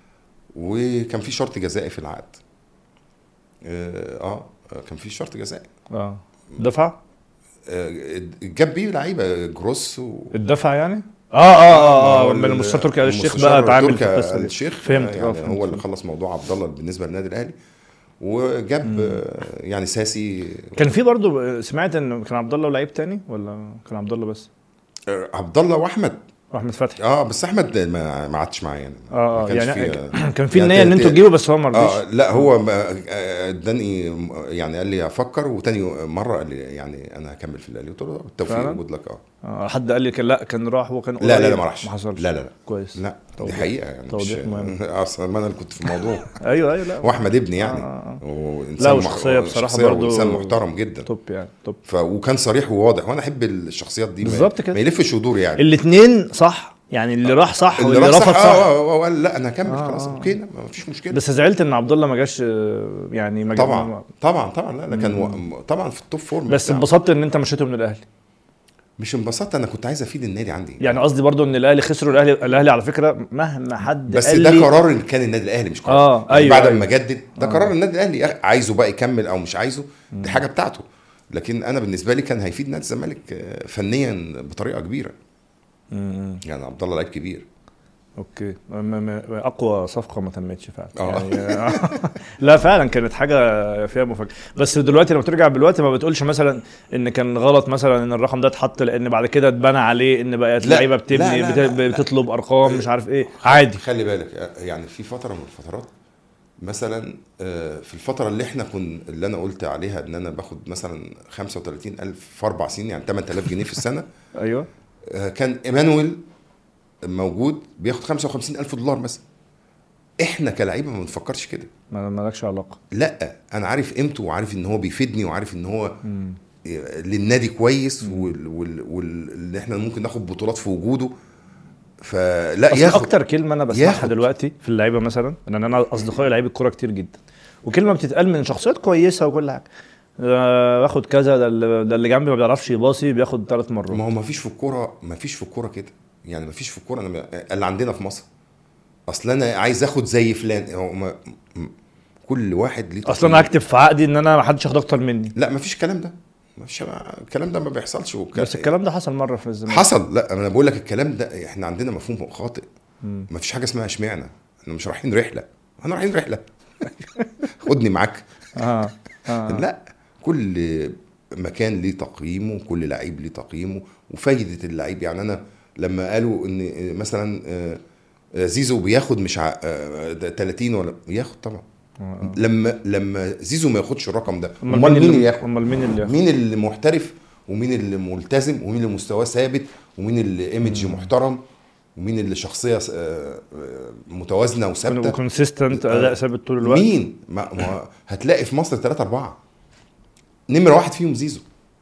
وكان في شرط جزائي في العقد اه آه، كان في شرط جزائي اه دفع آه، جاب بيه لعيبه جروس و الدفع يعني اه اه اه, هو آه من ال- المستشار تركي آل الشيخ المستشار بقى اتعامل في تركي القصه آل دي الشيخ فهمت، يعني آه، فهمت. هو اللي خلص موضوع عبد الله بالنسبه للنادي الاهلي وجاب آه، يعني ساسي كان في برضه سمعت ان كان عبد الله ولعيب تاني ولا كان عبد الله بس آه، عبد الله واحمد واحمد فتحي اه بس احمد ما ما عادش معايا يعني اه ما اه كانش يعني في- كان في يعني النيه ان ت- انتوا ت- تجيبوا بس هو ما رضيش اه لا هو ما- آه، اداني يعني قال لي افكر وتاني مره قال لي يعني انا هكمل في الاهلي قلت له بالتوفيق فعلا؟ جود لك اه آه حد قال لي كان لا كان راح وكان لا لا قريب. لا ما راحش ما حصلش لا لا لا كويس لا دي توضيح. حقيقه يعني مش توضيح مهم. اصلا ما انا اللي كنت في الموضوع ايوه ايوه لا واحمد ابني يعني آه، آه. وانسان لا، مح- وشخصية بصراحة شخصية برضو وانسان محترم جدا توب يعني توب ف... وكان صريح وواضح وانا احب الشخصيات دي ما- بالظبط كده. ما يلفش ودور يعني الاثنين صح يعني اللي راح صح اللي واللي راح رفض صح صح اه آه، وقال لا انا هكمل آه، خلاص آه. اوكي لا ما فيش مشكله بس زعلت ان عبد الله ما جاش آه، يعني ما جا- طبعا ما- طبعا طبعا لا لا كان و... طبعا في التوب فورم بس بتاعه. انبسطت ان انت مشيته من الاهلي مش انبسطت انا كنت عايز افيد النادي عندي يعني قصدي برضو ان الاهلي خسروا الاهلي الاهلي على فكره مهما حد بس قال ده لي قرار ان كان النادي الاهلي مش قرار آه، يعني أيوة، بعد أيوة. ما جدد ده قرار النادي الاهلي عايزه بقى يكمل او مش عايزه دي حاجه بتاعته لكن انا بالنسبه لي كان هيفيد نادي الزمالك آه، فنيا بطريقه كبيره مم. يعني عبد الله لعيب كبير اوكي م- م- اقوى صفقه ما تمتش فعلا آه. يعني لا فعلا كانت حاجه فيها مفاجاه بس دلوقتي لما ترجع بالوقت ما بتقولش مثلا ان كان غلط مثلا ان الرقم ده اتحط لان بعد كده اتبنى عليه ان بقت لا، لعيبه لا، بتبني لا، بت- لا، لا. بتطلب ارقام مش عارف ايه عادي خلي بالك آه، يعني في فتره من الفترات مثلا آه، في الفتره اللي احنا كن اللي انا قلت عليها ان انا باخد مثلا 35000 في اربع سنين يعني 8000 جنيه في السنه ايوه آه، كان ايمانويل موجود بياخد 55000 دولار مثلا احنا كلاعيبه ما بنفكرش كده ما مالكش علاقه لا انا عارف قيمته وعارف ان هو بيفيدني وعارف ان هو مم. للنادي كويس وال- وال- واللي احنا ممكن ناخد بطولات في وجوده فلا اصل ياخد اكتر كلمه انا بسمعها ياخد. دلوقتي في اللعيبه مثلا ان انا اصدقائي لعيبه كوره كتير جدا وكلمه بتتقال من شخصيات كويسه وكل حاجه آه، باخد كذا ده اللي, ده اللي جنبي ما بيعرفش يباصي بياخد ثلاث مرات ما هو ما فيش في الكوره ما فيش في الكوره كده يعني ما فيش في الكوره انا اللي عندنا في مصر اصل انا عايز اخد زي فلان هو ما م- كل واحد ليه اصلا تقييم. انا هكتب في عقدي ان انا ما حدش ياخد اكتر مني لا ما فيش الكلام ده ما فيش الكلام ده ما بيحصلش وك... بس الكلام ده حصل مره في الزمالك حصل لا انا بقول لك الكلام ده احنا عندنا مفهوم خاطئ مم. ما فيش حاجه اسمها اشمعنى احنا مش رايحين رحله احنا رايحين رحله خدني معاك اه اه لا كل مكان ليه تقييمه كل لعيب ليه تقييمه وفايده اللعيب يعني انا لما قالوا ان مثلا آه، آه، زيزو بياخد مش ع- آه، ده 30 ولا ياخد طبعا آه. لما لما زيزو ما ياخدش الرقم ده امال امال مين اللي ياخد امال مين اللي ياخد مين اللي محترف ومين اللي ملتزم ومين اللي مستواه ثابت ومين اللي ايمج محترم ومين اللي شخصيه آه، آه، متوازنه وثابته وكونسيستنت آه. اداء ثابت طول الوقت مين ما ما هتلاقي في مصر ثلاثة أربعة نمرة واحد فيهم زيزو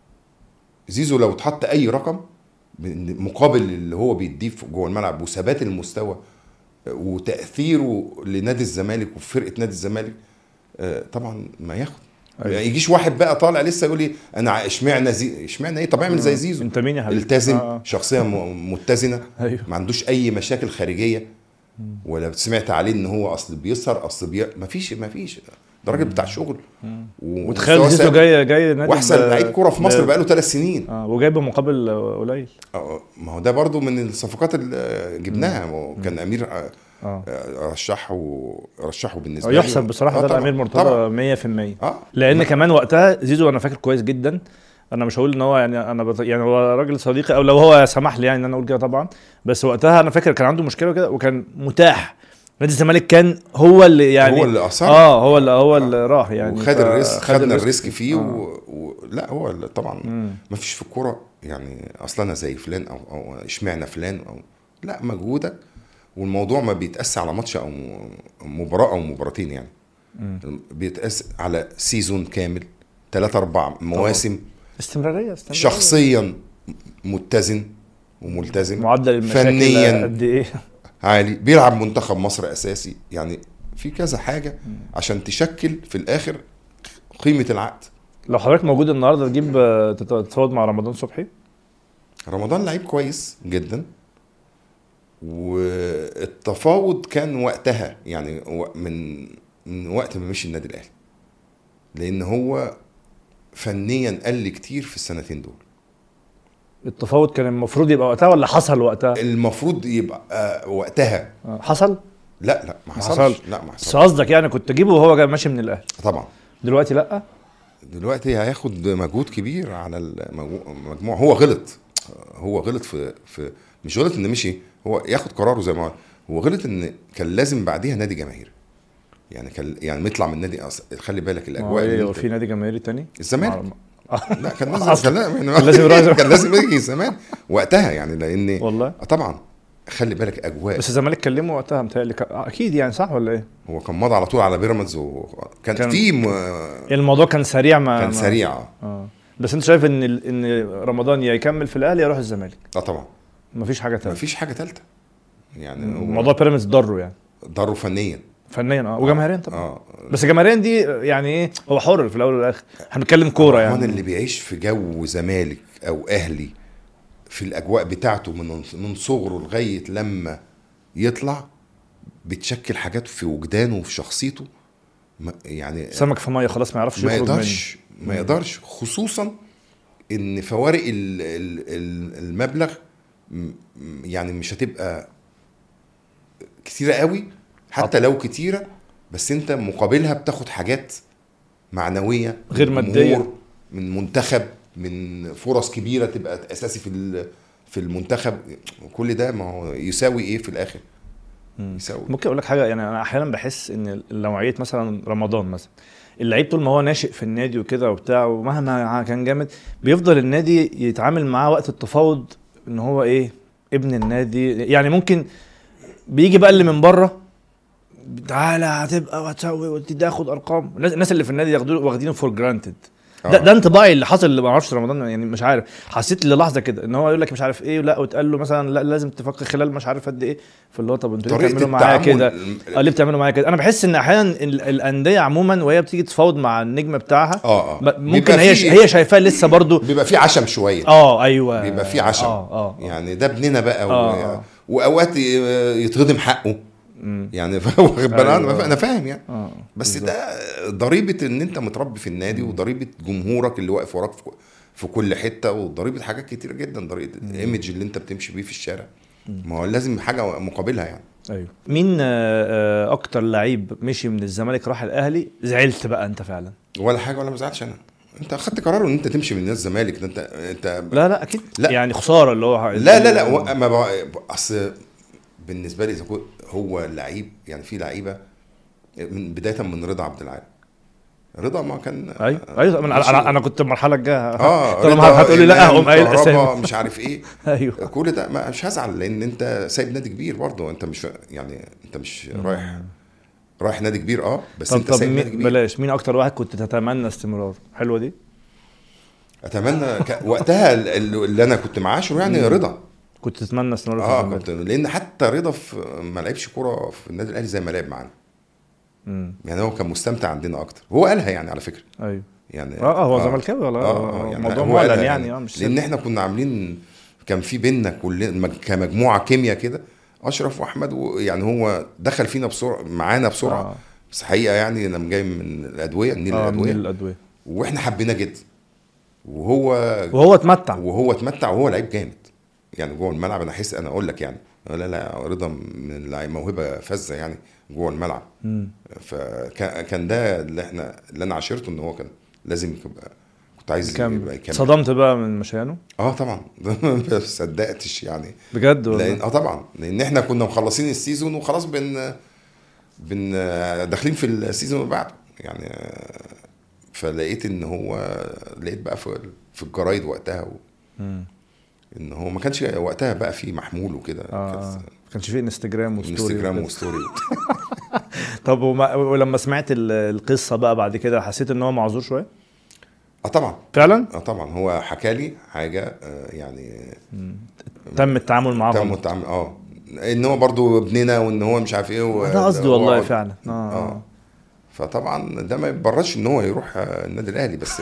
زيزو لو اتحط أي رقم من- مقابل اللي هو بيديه في- جوه الملعب وثبات المستوى آه، وتأثيره لنادي الزمالك وفرقة نادي الزمالك آه، طبعا ما ياخد أيوة. يعني يجيش واحد بقى طالع لسه يقول لي انا ع- اشمعنى زي اشمعنى ايه طب اعمل زي زيزو انت مين يا حبيبي التزم آه. شخصيه م- متزنه ايوه ما عندوش اي مشاكل خارجيه ولا سمعت عليه ان هو اصل بيسهر اصل بي... ما فيش ما فيش ده راجل بتاع شغل و- وتخيل ومستواه زيزو ثابت. جاي جاي نادي واحسن ب- لعيب كوره في مصر ب- بقاله ثلاث سنين اه وجاي بمقابل قليل آه، ما هو ده برضو من الصفقات اللي جبناها ما هو كان امير آه، اه آه، رشحه رشحه بالنسبه آه، لي يحسب بصراحه آه، ده طبعاً، الامير طبعاً. مرتضى 100% اه لان كمان وقتها زيزو انا فاكر كويس جدا انا مش هقول ان هو يعني انا بط... يعني هو راجل صديقي او لو هو سمح لي يعني ان انا اقول كده طبعا بس وقتها انا فاكر كان عنده مشكله كده وكان متاح نادي الزمالك كان هو اللي يعني هو اللي اصر اه هو اللي هو اللي راح يعني وخد ف- الريسك خد خدنا الريسك فيه آه. و... و... لا هو اللي طبعا مم. ما فيش في الكوره يعني اصلا انا زي فلان او او اشمعنى فلان او لا مجهودك والموضوع ما بيتقاس على ماتش او م- مباراه او مباراتين يعني مم. بيتقاس على سيزون كامل ثلاثة أربع مواسم استمراريه استمراريه شخصيا متزن وملتزم معدل المشاكل فنياً. قد ايه عالي بيلعب منتخب مصر أساسي يعني في كذا حاجة عشان تشكل في الآخر قيمة العقد لو حضرتك موجود النهارده تجيب آه، تت- تتفاوض مع رمضان صبحي رمضان لعيب كويس جدا والتفاوض كان وقتها يعني و- من من وقت ما مشي النادي الاهلي لان هو فنيا قل كتير في السنتين دول التفاوض كان المفروض يبقى وقتها ولا حصل وقتها المفروض يبقى آه، وقتها آه، حصل لا لا ما ما حصلش حصلش. لا ما بس حصلش قصدك يعني كنت تجيبه وهو جاي ماشي من الاهلي طبعا دلوقتي لا دلوقتي هياخد مجهود كبير على المجموعه هو غلط هو غلط في في مش غلط ان مشي هو ياخد قراره زي ما هو هو غلط ان كان لازم بعديها نادي جماهيري يعني كان يعني نطلع من النادي أص- خلي بالك الاجواء اللي هو انت- في نادي جماهيري تاني الزمالك آه، لا كان لازم أصلاً. كان لازم كان لازم يروح كان لازم يجي زمان وقتها يعني لان والله آه طبعا خلي بالك اجواء بس الزمالك كلمه وقتها متهيألي ك- آه، اكيد يعني صح ولا ايه؟ هو كان مضى على طول على بيراميدز وكان كان- في م... الموضوع كان سريع ما كان ما- سريع آه. اه بس انت شايف ان ال- ان رمضان يا يكمل في الاهلي يا يروح الزمالك اه طبعا مفيش حاجه ما تانية فيش حاجه ثالثه يعني هو موضوع بيراميدز ضره يعني ضره فنيا فنيا اه وجماهيريا طبعا اه بس جماهيريا دي يعني ايه هو حر في الاول والاخر احنا بنتكلم كوره الرحمن يعني اللي بيعيش في جو زمالك او اهلي في الاجواء بتاعته من من صغره لغايه لما يطلع بتشكل حاجات في وجدانه وفي شخصيته ما- يعني سمك في ميه خلاص ما يعرفش ما يخرج منه يقدرش ما يقدرش خصوصا ان فوارق ال- ال- ال- المبلغ م- م- يعني مش هتبقى كتيره قوي حتى لو كتيره بس انت مقابلها بتاخد حاجات معنويه غير من مادية. جمهور، من منتخب من فرص كبيره تبقى اساسي في ال- في المنتخب كل ده ما هو يساوي ايه في الاخر يساوي ممكن اقول لك حاجه يعني انا احيانا بحس ان نوعيه مثلا رمضان مثلا اللعيب طول ما هو ناشئ في النادي وكده وبتاع ومهما كان جامد بيفضل النادي يتعامل معاه وقت التفاوض ان هو ايه ابن النادي يعني ممكن بيجي بقى اللي من بره تعالى هتبقى وهتسوي وتاخد ارقام الناس الناس اللي في النادي ياخدوا واخدينه فور جرانتد ده آه. ده انطباعي اللي حصل اللي ما اعرفش رمضان يعني مش عارف حسيت للحظه كده ان هو يقول لك مش عارف ايه لا وتقال له مثلا لا لازم تفكر خلال مش عارف قد ايه فاللي هو طب انتوا ليه طريقه بتعملوا معايا التعامل كده اه ليه بتعملوا معايا كده انا بحس ان احيانا ال- الانديه عموما وهي بتيجي تفاوض مع النجم بتاعها اه اه ب- ممكن بيبقى هي في- هي شايفاه لسه برضو بيبقى في عشم شويه اه ايوه بيبقى في عشم اه اه يعني ده ابننا بقى و... آه. واوقات ي- يتهضم حقه مم. يعني واخد بالك أيوة. انا انا فاهم يعني اه بس بالظبط. ده ضريبه ان انت متربي في النادي وضريبه جمهورك اللي واقف وراك في, في كل حته وضريبه حاجات كتيره جدا ضريبه الايمج اللي انت بتمشي بيه في الشارع ما هو لازم حاجه مقابلها يعني ايوه مين آه، آه، اكتر لعيب مشي من الزمالك راح الاهلي زعلت بقى انت فعلا ولا حاجه ولا ما زعلتش انا انت اخدت قرار ان انت تمشي من الناس الزمالك ده انت انت لا لا اكيد لا. يعني خساره اللي هو لا لا لا هو ما بقى- اصل بالنسبه لي اذا كنت هو لعيب يعني في لعيبه من بدايه من رضا عبد العال رضا ما كان ايوه ايوه انا ماشي. انا, أنا كنت المرحله الجايه اه طالما رضا، هتقول لي لا إمام، هقوم قايل كهربا، اسامي مش عارف ايه ايوه كل ده ما مش هزعل لان انت سايب نادي كبير برضه انت مش يعني انت مش رايح رايح نادي كبير اه بس طب انت طب سايب نادي مين كبير بلاش مين اكتر واحد كنت تتمنى استمرار حلوه دي اتمنى ك... وقتها ال- ال- اللي انا كنت معاشره يعني رضا كنت تتمنى استمرار في اه الزمالك كنت لان حتى رضا في ما لعبش كوره في النادي الاهلي زي ما لعب معانا مم. يعني هو كان مستمتع عندنا اكتر هو قالها يعني على فكره ايوه يعني اه اه هو زملكاوي ولا اه اه يعني موضوع هو معلن قالها يعني اه مش لان سر. احنا كنا عاملين كان في بينا كلنا كمجموعه كيمياء كده اشرف واحمد و- يعني هو دخل فينا بسرعه معانا بسرعه آه. بس حقيقه يعني لما جاي من الادويه النيل اه من الادويه الادويه واحنا حبيناه جدا وهو وهو اتمتع وهو اتمتع وهو لعيب جامد يعني جوه الملعب انا احس انا اقول لك يعني لا لا رضا من اللعيب موهبه فذه يعني جوه الملعب مم. فكان كان ده اللي احنا اللي انا عاشرته ان هو كان لازم يبقى كنت عايز كم يبقى يكمل صدمت بقى من مشيانه اه طبعا ما صدقتش يعني بجد ولا لان اه طبعا لان احنا كنا مخلصين السيزون وخلاص بن بن داخلين في السيزون اللي بعده يعني آه، فلقيت ان هو لقيت بقى في في الجرايد وقتها و... مم. ان هو ما كانش وقتها بقى في محمول وكده اه كانت آه. ما كانش فيه انستجرام وستوري انستجرام وكده. وستوري طب وما ولما سمعت ال- القصه بقى بعد كده حسيت ان هو معذور شويه اه طبعا فعلا اه طبعا هو حكى لي حاجه آه، يعني تم التعامل معاه تم غلط التعامل اه ان هو برضو ابننا وان هو مش عارف ايه و- ده قصدي هو- والله فعلا اه, اه آه. فطبعا ده ما يبررش ان هو يروح آه، النادي الاهلي بس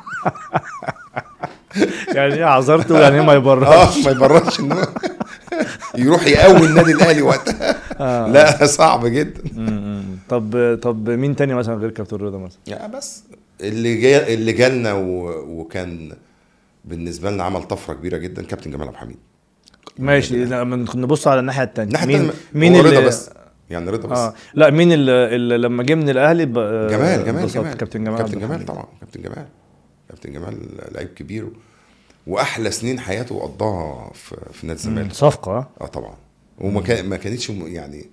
يعني ايه عذرته يعني ايه ما يبررش اه ما يبررش ان هو يروح يقوي النادي الاهلي وقتها آه. لا صعب جدا مم. طب طب مين تاني مثلا غير كابتن رضا مثلا يا بس اللي جاي اللي جالنا و... وكان بالنسبه لنا عمل طفره كبيره جدا كابتن جمال عبد الحميد ماشي لما نبص على الناحيه التانيه الناحيه مين التانية مين هو رضا اللي بس يعني رضا بس اه لا مين اللي, اللي لما جه من الاهلي ب... جمال جمال بالظبط، جمال كابتن جمال كابتن عبد جمال الحميد. طبعا كابتن جمال كابتن جمال لعيب كبير واحلى سنين حياته قضاها في في نادي مم. الزمالك صفقه آه. اه طبعا وما كان ما كانتش م- يعني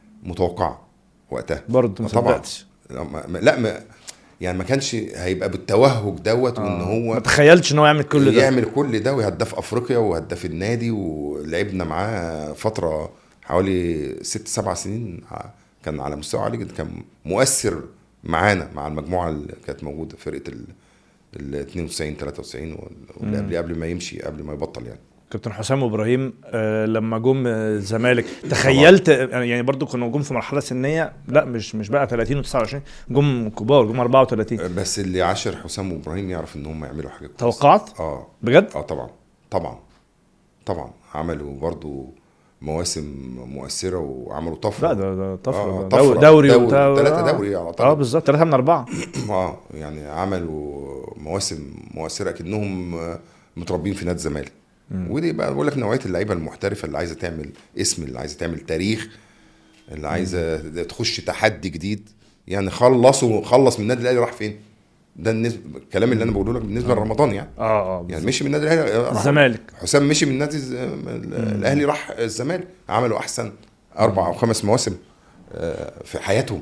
متوقعه وقتها برضه ما آه طبعا صدقتش لا ما ما- لا ما يعني ما كانش هيبقى بالتوهج دوت وان ما هو تخيلتش ان هو يعمل كل ده يعمل كل ده وهداف افريقيا وهداف النادي ولعبنا معاه فتره حوالي ست سبع سنين ع- كان على مستوى عالي جدا كان مؤثر معانا مع المجموعه اللي كانت موجوده فرقه ال ال 92 93 وال- واللي قبل قبل ما يمشي قبل ما يبطل يعني كابتن حسام ابراهيم آه لما جم الزمالك تخيلت يعني برضو كانوا جم في مرحله سنيه لا مش مش بقى 30 و29 جم كبار جم 34 بس اللي عاشر حسام وابراهيم يعرف ان هم يعملوا حاجه كويسة. توقعت اه بجد اه طبعا طبعا طبعا عملوا برضو مواسم مؤثره وعملوا طفره لا ده ده طفره آه، ده طفرة. دوري, دوري دوري، وبتاع تلاتة آه. دوري على طول. اه بالظبط ثلاثه من اربعه اه يعني عملوا مواسم مؤثره كانهم متربين في نادي الزمالك ودي بقى بقول لك نوعيه اللعيبه المحترفه اللي عايزه تعمل اسم اللي عايزه تعمل تاريخ اللي عايزه تخش تحدي جديد يعني خلصوا خلص من النادي الاهلي راح فين؟ ده النسبة الكلام اللي انا بقوله لك بالنسبه لرمضان يعني اه اه يعني مشي من النادي الاهلي راح- الزمالك حسام مشي من نادي الز- الاهلي راح الزمالك عملوا احسن اربع او خمس مواسم آه، في حياتهم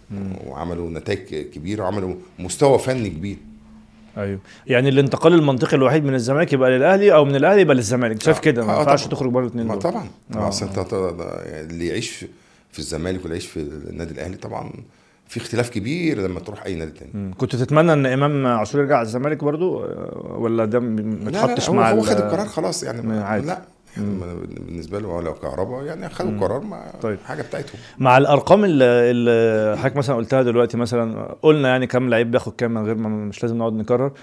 وعملوا نتائج كبيره وعملوا مستوى فني كبير ايوه يعني الانتقال المنطقي الوحيد من الزمالك يبقى للاهلي او من الاهلي يبقى للزمالك أنت شايف كده ما آه، ينفعش طبعاً. تخرج بره الاثنين ما دول طبعا آه. ما أصل أنت- أنت- يعني اللي يعيش في الزمالك واللي يعيش في النادي الاهلي طبعا في اختلاف كبير لما تروح اي نادي تاني مم. كنت تتمنى ان امام عاشور يرجع الزمالك برضو آه، ولا ده م- ما لا، لا، اتحطش هو مع هو ال- خد القرار خلاص يعني ما- عادي. لا يعني بالنسبه له لو كهرباء يعني خدوا القرار ما طيب. حاجه بتاعتهم مع الارقام اللي, اللي حضرتك مثلا قلتها دلوقتي مثلا قلنا يعني كام لعيب بياخد كام من غير ما مش لازم نقعد نكرر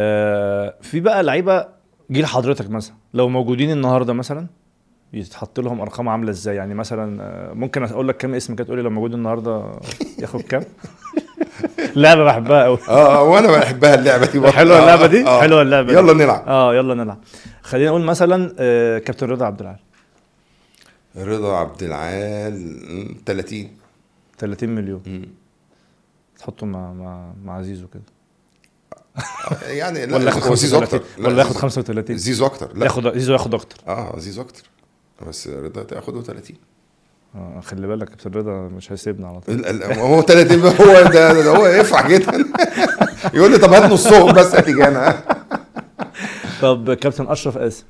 آه في بقى لعيبه جيل حضرتك مثلا لو موجودين النهارده مثلا يتحط لهم ارقام عامله ازاي يعني مثلا آه، ممكن اقول لك كام اسم كده تقول لي لو موجود النهارده ياخد كام لعبه بحبها قوي اه وانا بحبها اللعبه دي برضه. حلوه اللعبه دي آه، آه. حلوه اللعبه دي. يلا نلعب اه يلا نلعب خلينا نقول مثلا آه كابتن رضا عبد العال رضا عبد العال م، 30 30 مليون مم. تحطه مع مع مع زيزو كده يعني لا ولا ياخد هو زيزو 35 اكتر لا، ولا ياخد زيزو- 35 زيزو اكتر لا ياخد زيزو ياخد اكتر اه زيزو اكتر بس رضا تاخده 30 آه خلي بالك كابتن رضا مش هيسيبنا على طول ال- ال- هو 30 هو ده, ده هو يفرح جدا يقول لي طب هات نصهم بس هتيجي انا طب كابتن اشرف قاسم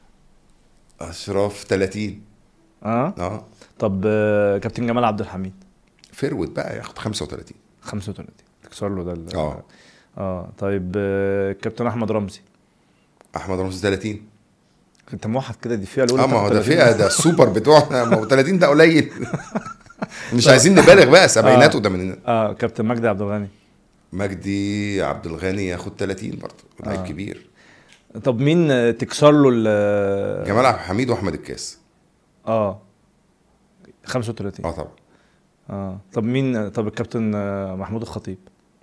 اشرف 30 اه اه طب آه كابتن جمال عبد الحميد فرود بقى ياخد 35 35 تكسر له ده ال- اه اه طيب آه كابتن احمد رمزي احمد رمزي 30 انت موحد كده دي فيها الاولى اه ما هو ده 30. فئه ده السوبر بتوعنا ما هو 30 ده قليل مش عايزين نبالغ بقى سبعينات وثمانينات اه كابتن مجدي عبد الغني مجدي عبد الغني ياخد 30 برضه لعيب آه. كبير طب مين آه، تكسر له ال جمال عبد الحميد واحمد الكاس اه 35 اه طبعا اه طب مين طب الكابتن آه، محمود الخطيب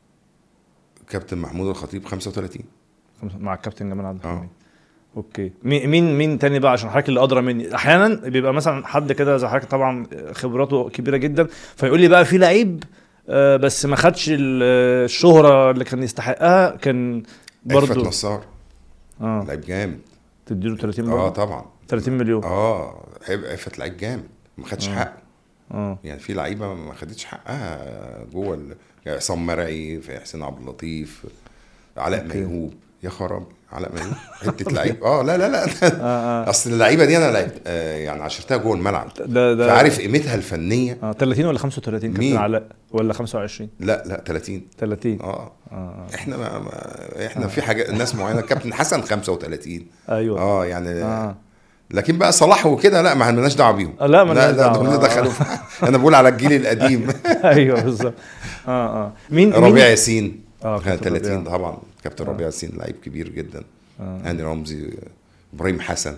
كابتن محمود الخطيب 35 خمسة- مع الكابتن جمال عبد آه. الحميد اوكي مين مين مين تاني بقى عشان حضرتك اللي ادرى مني احيانا بيبقى مثلا حد كده زي حضرتك طبعا خبراته كبيره جدا فيقول لي بقى في لعيب آه، بس ما خدش ال- الشهره اللي كان يستحقها كان عفت برضه نصار اه لعيب جامد تديله 30 اه برضه طبعا 30 مليون اه عيب- عفت لعيب جامد ما خدش آه. حقه اه يعني في لعيبه ما خدتش حقها جوه ال- يعني عصام مرعي في حسين عبد اللطيف علاء أوكي. ميهوب يا خراب علاء ميهوب حته لعيب اه لا لا لا اه اه اصل اللعيبه دي انا لعبت آه يعني عشرتها جوه الملعب ده ده فعارف قيمتها الفنيه اه 30 ولا 35 كابتن مين؟ علاء ولا 25 لا لا 30 30 اه اه اه احنا ما ما احنا في حاجه ناس معينه كابتن حسن 35 ايوه اه يعني اه لكن بقى صلاح وكده لا ما لناش دعوه بيهم آه، لا، مالناش لا, لا دعوة. دول دخلوا في- انا بقول على الجيل القديم ايوه بالظبط اه اه مين ربيع مين ياسين اه كان كابتن 30 ربيع. طبعا كابتن آه. ربيع ياسين لعيب كبير جدا آه. هاني رمزي ابراهيم حسن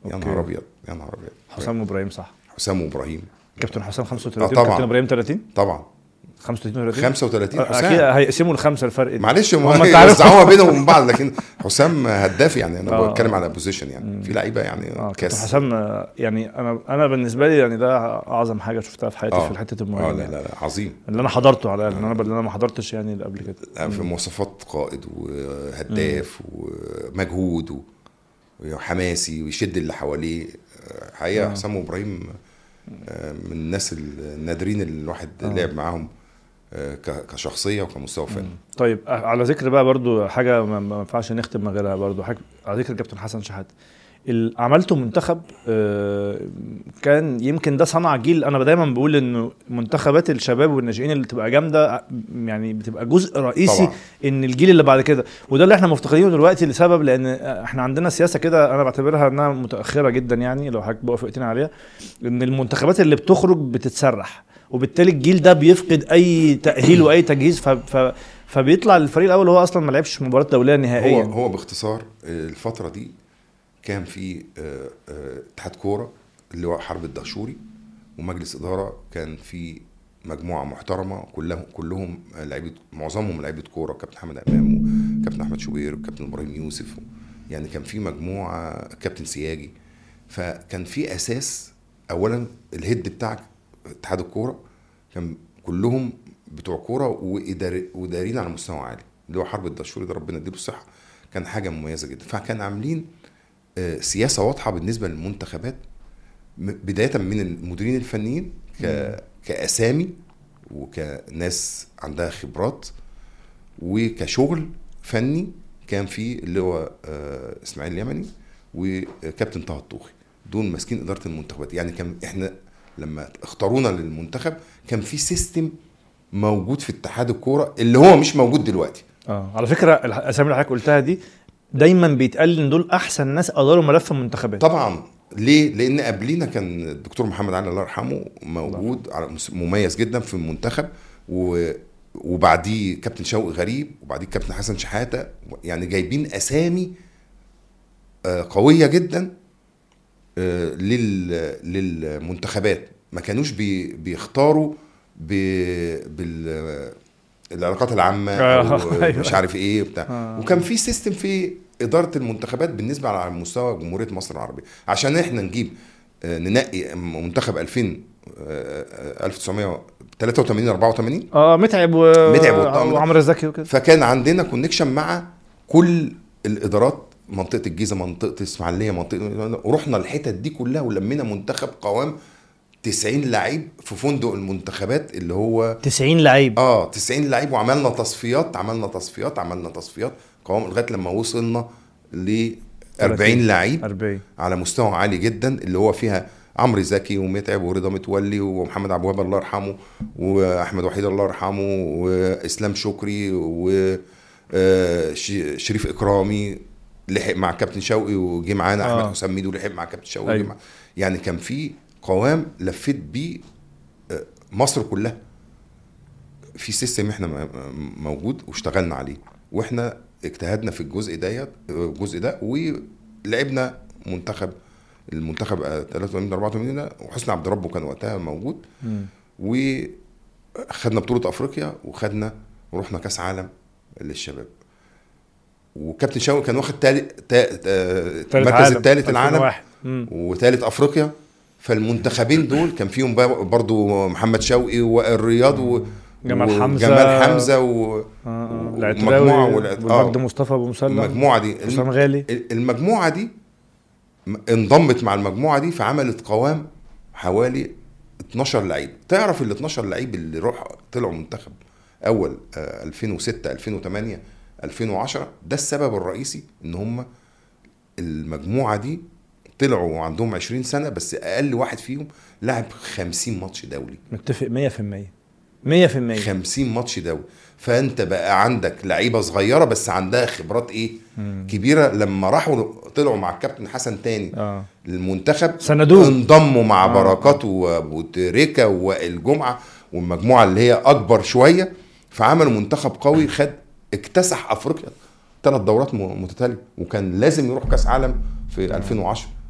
يا أوكي. نهار ابيض يا نهار ابيض حسام ابراهيم صح حسام وابراهيم كابتن حسام 35 آه، طبعا. كابتن ابراهيم 30 طبعا 35 30 35 اكيد حسام هيقسموا الخمسه الفرق دي. معلش هم هم أنت عارف- وزعوها بينهم وبين بعض لكن حسام هداف يعني انا آه. بتكلم على بوزيشن يعني في لعيبه يعني اه كابتن كاس حسام آه، يعني انا انا بالنسبه لي يعني ده اعظم حاجه شفتها في حياتي آه. في حته اه المهاجم لا يعني. لا لا عظيم اللي انا حضرته على الاقل انا اللي انا ما حضرتش يعني اللي قبل كده لا، في مواصفات قائد وهداف ومجهود و- وحماسي ويشد اللي حواليه آه، حقيقه حسام وابراهيم آه، من الناس النادرين اللي الواحد لعب معاهم آه، ك- كشخصيه وكمستوى فني طيب آه، على ذكر بقى برضو حاجه ما ما ينفعش نختم من غيرها برضو حاجة على ذكر كابتن حسن شحاته ال- عملته منتخب آه، كان يمكن ده صنع جيل انا دايما بقول انه منتخبات الشباب والناشئين اللي بتبقى جامده آه، يعني بتبقى جزء رئيسي طبعا. ان الجيل اللي بعد كده وده اللي احنا مفتقدينه دلوقتي لسبب لان احنا عندنا سياسه كده انا بعتبرها انها متاخره جدا يعني لو حضرتك بقى وافقتني عليها ان المنتخبات اللي بتخرج بتتسرح وبالتالي الجيل ده بيفقد اي تاهيل واي تجهيز ف... ف... فبيطلع الفريق الاول هو اصلا ما لعبش مباراه دوليه نهائيا هو هو باختصار آه، الفتره دي كان في آه، آه، اتحاد كوره اللي هو حرب الدهشوري ومجلس اداره كان في مجموعه محترمه كلهم كلهم لعيبه معظمهم لعيبه كوره كابتن محمد امام وكابتن احمد شوبير وكابتن ابراهيم يوسف يعني كان في مجموعه كابتن سياجي فكان في اساس اولا الهيد بتاعك اتحاد الكوره كان كلهم بتوع كوره وإدار- واداريين على مستوى عالي اللي هو حرب الدهشوري ده ربنا يديله الصحه كان حاجه مميزه جدا فكان عاملين آه، سياسه واضحه بالنسبه للمنتخبات م- بدايه من المديرين الفنيين ك... كاسامي وكناس عندها خبرات وكشغل فني كان في اللي هو آه، اسماعيل اليمني وكابتن طه الطوخي دول ماسكين اداره المنتخبات يعني كان احنا لما اختارونا للمنتخب كان في سيستم موجود في اتحاد الكوره اللي هو مش موجود دلوقتي اه على فكره الاسامي اللي حضرتك قلتها دي دايما بيتقال ان دول احسن ناس اداروا ملف المنتخبات طبعا ليه؟ لان قبلينا كان الدكتور محمد علي الله يرحمه موجود على مس- مميز جدا في المنتخب و وبعديه كابتن شوقي غريب وبعديه كابتن حسن شحاته يعني جايبين اسامي آه، قويه جدا آه، لل للمنتخبات ما كانوش بي بيختاروا ب بال العلاقات العامه آه، او أيوة. مش عارف ايه بتاع آه. وكان في سيستم في اداره المنتخبات بالنسبه على مستوى جمهوريه مصر العربيه عشان احنا نجيب آه، ننقي منتخب 2000 آه، آه، 1983 84 اه متعب و... متعب والطقم ده. وعمرو زكي وكده فكان عندنا كونكشن مع كل الادارات منطقه الجيزه منطقه اسماعيليه منطقه ورحنا الحتت دي كلها ولمينا منتخب قوام 90 لعيب في فندق المنتخبات اللي هو 90 لعيب اه 90 لعيب وعملنا تصفيات عملنا تصفيات عملنا تصفيات قوام لغايه لما وصلنا ل 40 لعيب 40 على مستوى عالي جدا اللي هو فيها عمرو زكي ومتعب ورضا متولي ومحمد عبد الوهاب الله يرحمه واحمد وحيد الله يرحمه واسلام شكري وشريف اكرامي لحق مع كابتن شوقي وجه معانا آه. احمد حسام ميدو لحق مع كابتن شوقي وجه أيوة. مع- يعني كان في قوام لفيت بيه آه، مصر كلها في سيستم احنا م- م- موجود واشتغلنا عليه واحنا اجتهدنا في الجزء ديت الجزء ده ولعبنا منتخب المنتخب آه، 83 84 ده وحسني عبد ربه كان وقتها موجود مم. وخدنا بطوله افريقيا وخدنا ورحنا كاس عالم للشباب وكابتن شوقي كان واخد تالت تا- تا- تالت المركز عالم، الثالث العالم 2001. مم. وثالث افريقيا فالمنتخبين دول كان فيهم بقى برضو محمد شوقي وائل رياض و جمال حمزة. جمال حمزه و... اه اه ومجموعة العتراوي والعت- ومجد آه. مصطفى ابو مسلم المجموعه دي حسام غالي المجموعه دي م- انضمت مع المجموعه دي فعملت قوام حوالي 12 لعيب تعرف ال 12 لعيب اللي روح طلعوا منتخب اول آه، 2006 2008 2010 ده السبب الرئيسي ان هم المجموعه دي طلعوا وعندهم 20 سنه بس اقل واحد فيهم لعب 50 ماتش دولي متفق 100% 100% 50 ماتش دولي فانت بقى عندك لعيبه صغيره بس عندها خبرات ايه كبيره لما راحوا طلعوا مع الكابتن حسن تاني اه المنتخب سندوه. انضموا مع آه. بركات وابو تريكه والجمعه والمجموعه اللي هي اكبر شويه فعملوا منتخب قوي خد اكتسح افريقيا ثلاث دورات م- متتاليه وكان لازم يروح كاس عالم في 2010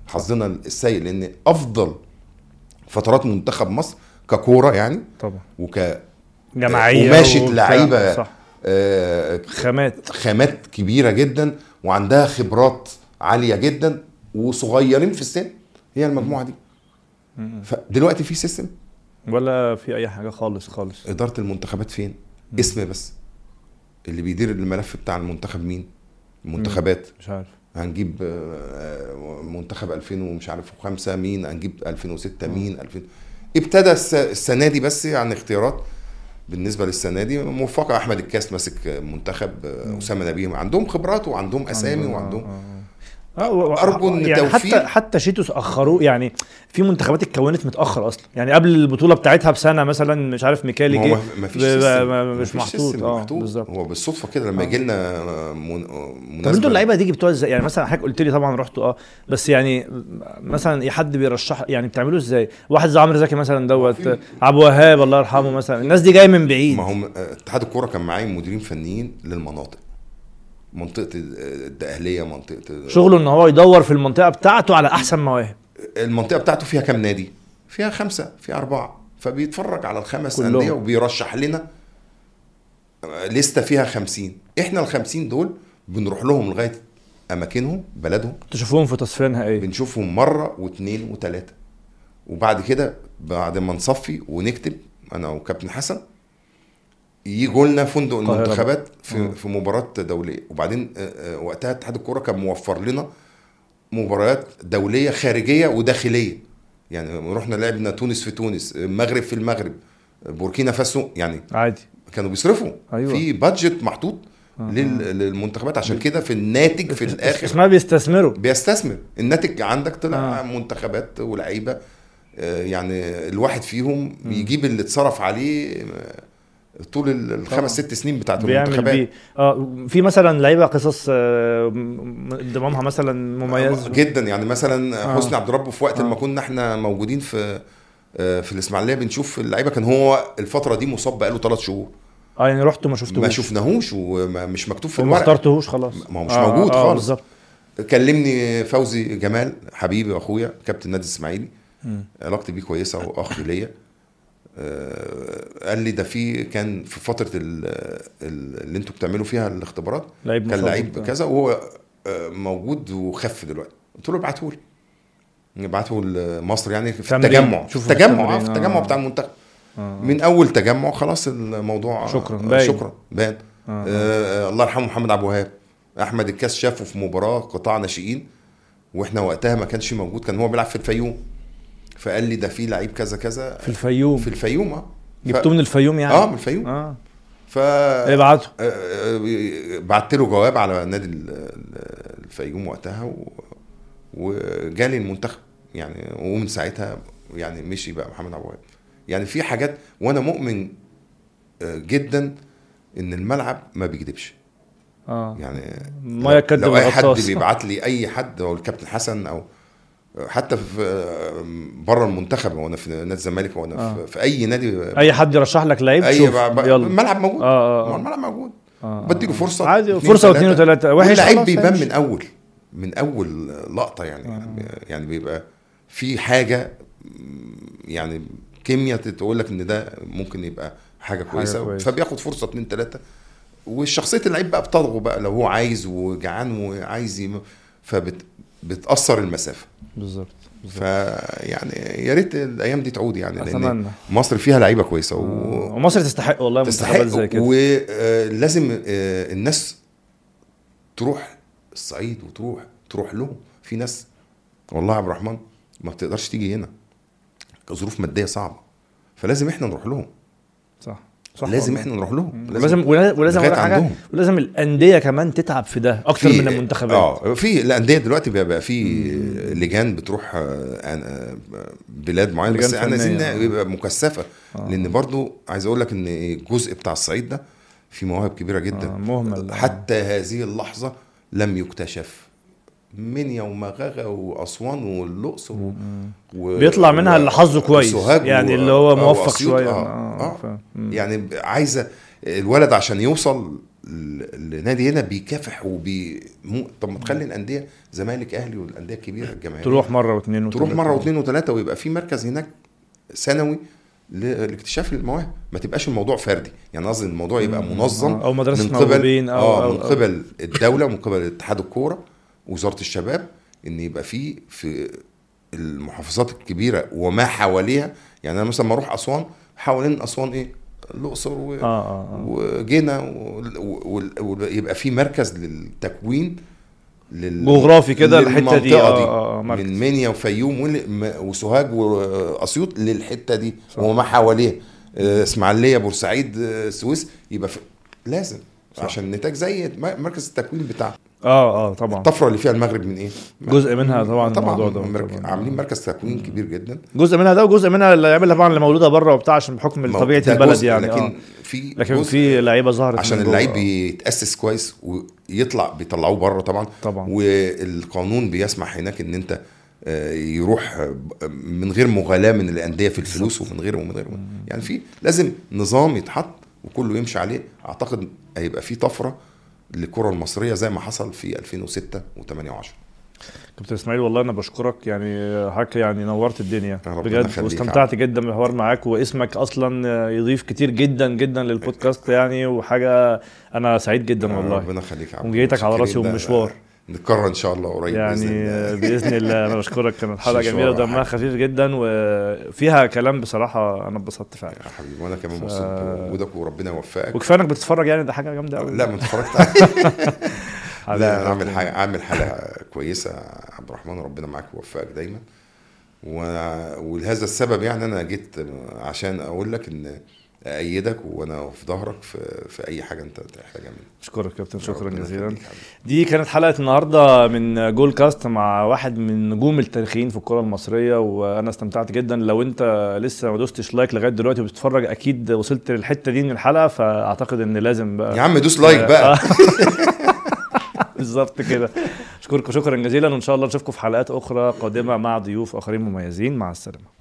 حظنا السيء لان افضل فترات منتخب مصر ككوره يعني طبعا وك جماعيه قماشة وبتاع. لعيبة. صح آه، خامات خامات كبيره جدا وعندها خبرات عاليه جدا وصغيرين في السن هي المجموعه دي فدلوقتي في سيستم ولا في اي حاجه خالص خالص اداره المنتخبات فين اسم بس اللي بيدير الملف بتاع المنتخب مين المنتخبات مش عارف هنجيب آه، منتخب 2000 ومش عارف وخمسة مين هنجيب 2006 مين 2000 ابتدى الس- السنه دي بس يعني اختيارات بالنسبه للسنه دي موفقه احمد الكاس ماسك منتخب آه، اسامه نبيه عندهم خبرات وعندهم اسامي عندهم- وعندهم آه، آه، و- و- أرجو إن يعني توفيق- حتى حتى شيتوس اخروه يعني في منتخبات اتكونت متاخر اصلا يعني قبل البطوله بتاعتها بسنه مثلا مش عارف ميكالي ما هو جه ما- ما فيش ب- سيستم. ب- ما مش فيش محطوط سيستم اه محطوط. بالظبط هو بالصدفه كده لما يجي لنا من- طب مناسبه انتوا اللعيبه دي جبتوها ازاي يعني مثلا حضرتك قلت لي طبعا رحتوا اه بس يعني مثلا اي حد بيرشح يعني بتعملوه ازاي واحد زي عمرو زكي مثلا دوت في- عبد الوهاب الله يرحمه مثلا الناس دي جايه من بعيد ما هم اتحاد الكوره كان معايا مديرين فنيين للمناطق منطقه الدقهليه منطقه شغله ان هو يدور في المنطقه بتاعته على احسن مواهب المنطقه بتاعته فيها كام نادي فيها خمسه فيها اربعه فبيتفرج على الخمس كلهم. انديه وبيرشح لنا لسته فيها خمسين احنا الخمسين دول بنروح لهم لغايه اماكنهم بلدهم تشوفوهم في تصفيه نهائيه بنشوفهم مره واثنين وثلاثه وبعد كده بعد ما نصفي ونكتب انا وكابتن حسن يجوا لنا فندق القاهرة المنتخبات آه. في في مباراه دوليه وبعدين آه، آه، وقتها اتحاد الكوره كان موفر لنا مباريات دوليه خارجيه وداخليه يعني رحنا لعبنا تونس في تونس المغرب في المغرب بوركينا فاسو يعني عادي كانوا بيصرفوا أيوة. في بادجت محطوط لل- للمنتخبات عشان كده في الناتج في الاخر اسمها بيستثمروا بيستثمر الناتج عندك طلع آه. آه. منتخبات ولاعيبه آه، يعني الواحد فيهم يجيب اللي اتصرف عليه آه، طول ال- الخمس ست سنين بتاعت بيعمل المنتخبات بيه اه في مثلا لعيبه قصص آه، م- انضمامها مثلا مميز جدا يعني مثلا آه. حسني عبد ربه في وقت آه. لما كنا احنا موجودين في آه، في الاسماعيليه بنشوف اللعيبه كان هو الفتره دي مصاب بقاله ثلاث شهور اه يعني رحتوا ما شفتوش ما شفناهوش ومش مكتوب في وما الورق اخترتوهوش خلاص ما هو مش موجود خالص. بالظبط كلمني فوزي جمال حبيبي واخويا كابتن نادي الاسماعيلي مم. علاقتي بيه كويسه واخ ليا آه، قال لي ده في كان في فتره ال- ال- اللي انتوا بتعملوا فيها الاختبارات لعيب كان مصاب لعيب وبتاع. كذا وهو آه، موجود وخف دلوقتي قلت له ابعته لي ابعته لمصر يعني في تمرين. التجمع في شوفوا في التجمع آه، التمرين. في التجمع آه. بتاع المنتخب آه. من اول تجمع خلاص الموضوع شكراً، آه، باين. شكرا بان آه. آه. آه الله يرحمه محمد عبد الوهاب احمد الكاس شافه في مباراه قطاع ناشئين واحنا وقتها ما كانش موجود كان هو بيلعب في الفيوم فقال لي ده في لعيب كذا كذا في الفيوم في الفيوم اه جبتوه من الفيوم يعني اه من الفيوم اه ف ابعتوا آه، آه، بعت له جواب على نادي ال- ال- الفيوم وقتها و... وجالي المنتخب يعني ومن ساعتها يعني مشي بقى محمد عبد الوهاب يعني في حاجات وانا مؤمن آه، جدا ان الملعب ما بيكذبش اه يعني ما يكذب لو اي حد الغطاس. بيبعت لي اي حد او الكابتن حسن او حتى في بره المنتخب وانا في نادي الزمالك وانا آه. في, في اي نادي اي حد يرشح لك لعيب اي شوف ب- ب- يلا الملعب موجود اه اه, ما هو آه. الملعب موجود آه. بديله فرصه عادي اتنين فرصه واثنين تلاتة. وثلاثه وحش واللعيب خلاص بيبان هيمشي. من اول من اول لقطه يعني آه. يعني بيبقى في حاجه يعني كيمياء تقول لك ان ده ممكن يبقى حاجه كويسه كويسة. فبياخد فرصه اتنين تلاته وشخصيه اللعيب بقى بتضغو بقى لو هو عايز وجعان وعايز يم... فبت بتاثر المسافه بالظبط بالظبط. فيعني يا ريت الايام دي تعود يعني لان اتمنى مصر فيها لعيبه كويسه و... آه. ومصر تستحق والله تستحق منتخبات زي كده ولازم الناس تروح الصعيد وتروح تروح لهم في ناس والله يا عبد الرحمن ما بتقدرش تيجي هنا ظروف ماديه صعبه فلازم احنا نروح لهم صح صح لازم والله. احنا نروح لهم ولازم ولازم ولازم لغاية أقول لك حاجه عندهم. ولازم الانديه كمان تتعب في ده اكتر في- من المنتخبات اه في الانديه دلوقتي بيبقى في لجان بتروح آه، آه، بلاد معينه بس لجان احنا عايزين فنية. بيبقى مكثفه آه. لان برضو عايز اقول لك ان الجزء بتاع الصعيد ده في مواهب كبيره جدا آه مهمل حتى هذه اللحظه لم يكتشف منيا ومغاغه واسوان والاقصر و... و... بيطلع منها اللي حظه كويس وسوهاج يعني و- اللي هو آه، موفق وأسيوط. شويه اه, آه. آه. ف... مم. يعني عايزه الولد عشان يوصل ال- النادي هنا بيكافح وبي مو... طب ما تخلي الانديه زمالك اهلي والانديه الكبيره الجماهيريه تروح مره واثنين تروح وثلاثة. مره واثنين وثلاثه ويبقى في مركز هناك سنوي ل- لاكتشاف المواهب ما تبقاش الموضوع فردي يعني قصدي الموضوع يبقى منظم او مدرسه من قبل موهوبين او اه أو من أو- قبل الدوله ومن قبل اتحاد الكوره وزاره الشباب ان يبقى في في المحافظات الكبيره وما حواليها يعني انا مثلا ما اروح اسوان حوالين اسوان ايه الاقصر و... اه اه اه وجينا ويبقى في مركز للتكوين لل... جغرافي كده الحتة دي. للمنطقة آه، آه، آه، مركز. من منيا وفيوم ول- م- وسوهاج واسيوط للحته دي وما حواليها آه، اسماعيليه بورسعيد آه، السويس يبقى في... لازم صح. عشان النتاج زي م- مركز التكوين بتاع اه اه طبعا الطفره اللي فيها المغرب من ايه؟ جزء منها طبعا طبعا الموضوع ده مرك... طبعاً. عاملين مركز تكوين كبير جدا جزء منها ده وجزء منها اللعيبه اللي طبعا اللي مولوده بره وبتاع عشان بحكم ما هو طبيعه ده البلد جزء، يعني لكن آه. في لكن جزء في لعيبه ظهرت عشان من جوه. اللعيب آه. بيتاسس كويس ويطلع بيطلعوه بره طبعا طبعا والقانون بيسمح هناك ان انت آه، يروح آه، من غير مغالاه من الانديه في الفلوس ومن غيره ومن غيره يعني في لازم نظام يتحط وكله يمشي عليه اعتقد هيبقى في طفره للكره المصريه زي ما حصل في 2006 و8 و10 كابتن اسماعيل والله انا بشكرك يعني حضرتك يعني نورت الدنيا ربنا بجد يخليك واستمتعت جدا بالحوار معاك واسمك اصلا يضيف كتير جدا جدا للبودكاست يعني وحاجه انا سعيد جدا والله ربنا يخليك يا عبد وجيتك على راسي متشكرين. ده- ومشوار. نتكرر ان شاء الله قريب يعني باذن الله باذن الله انا بشكرك كانت حلقه مشوار جميله يا ودمها حبيبي. خفيف جدا وفيها كلام بصراحه انا اتبسطت فعلا يا حبيبي وانا كمان ف- مبسوط بوجودك وربنا يوفقك وكفايه انك بتتفرج يعني ده حاجه جامده قوي لا ما اتفرجت عليه لا اعمل حاجه اعمل حلقه كويسه يا عبد الرحمن ربنا معاك ويوفقك دايما و... ولهذا السبب يعني انا جيت عشان اقول لك ان ايدك وانا في ظهرك في, في اي حاجه انت تحتاجها مني اشكرك كابتن شكرا ربنا جزيلا يخليك حبيبي. دي كانت حلقه النهارده من جول كاست مع واحد من نجوم التاريخيين في الكره المصريه وانا استمتعت جدا لو انت لسه ما دوستش لايك لغايه دلوقتي وبتتفرج اكيد وصلت للحته دي من الحلقه فاعتقد ان لازم بقى يا عم دوس لايك بقى بالظبط كده اشكركم شكرا جزيلا وان شاء الله نشوفكم في حلقات اخرى قادمه مع ضيوف اخرين مميزين مع السلامه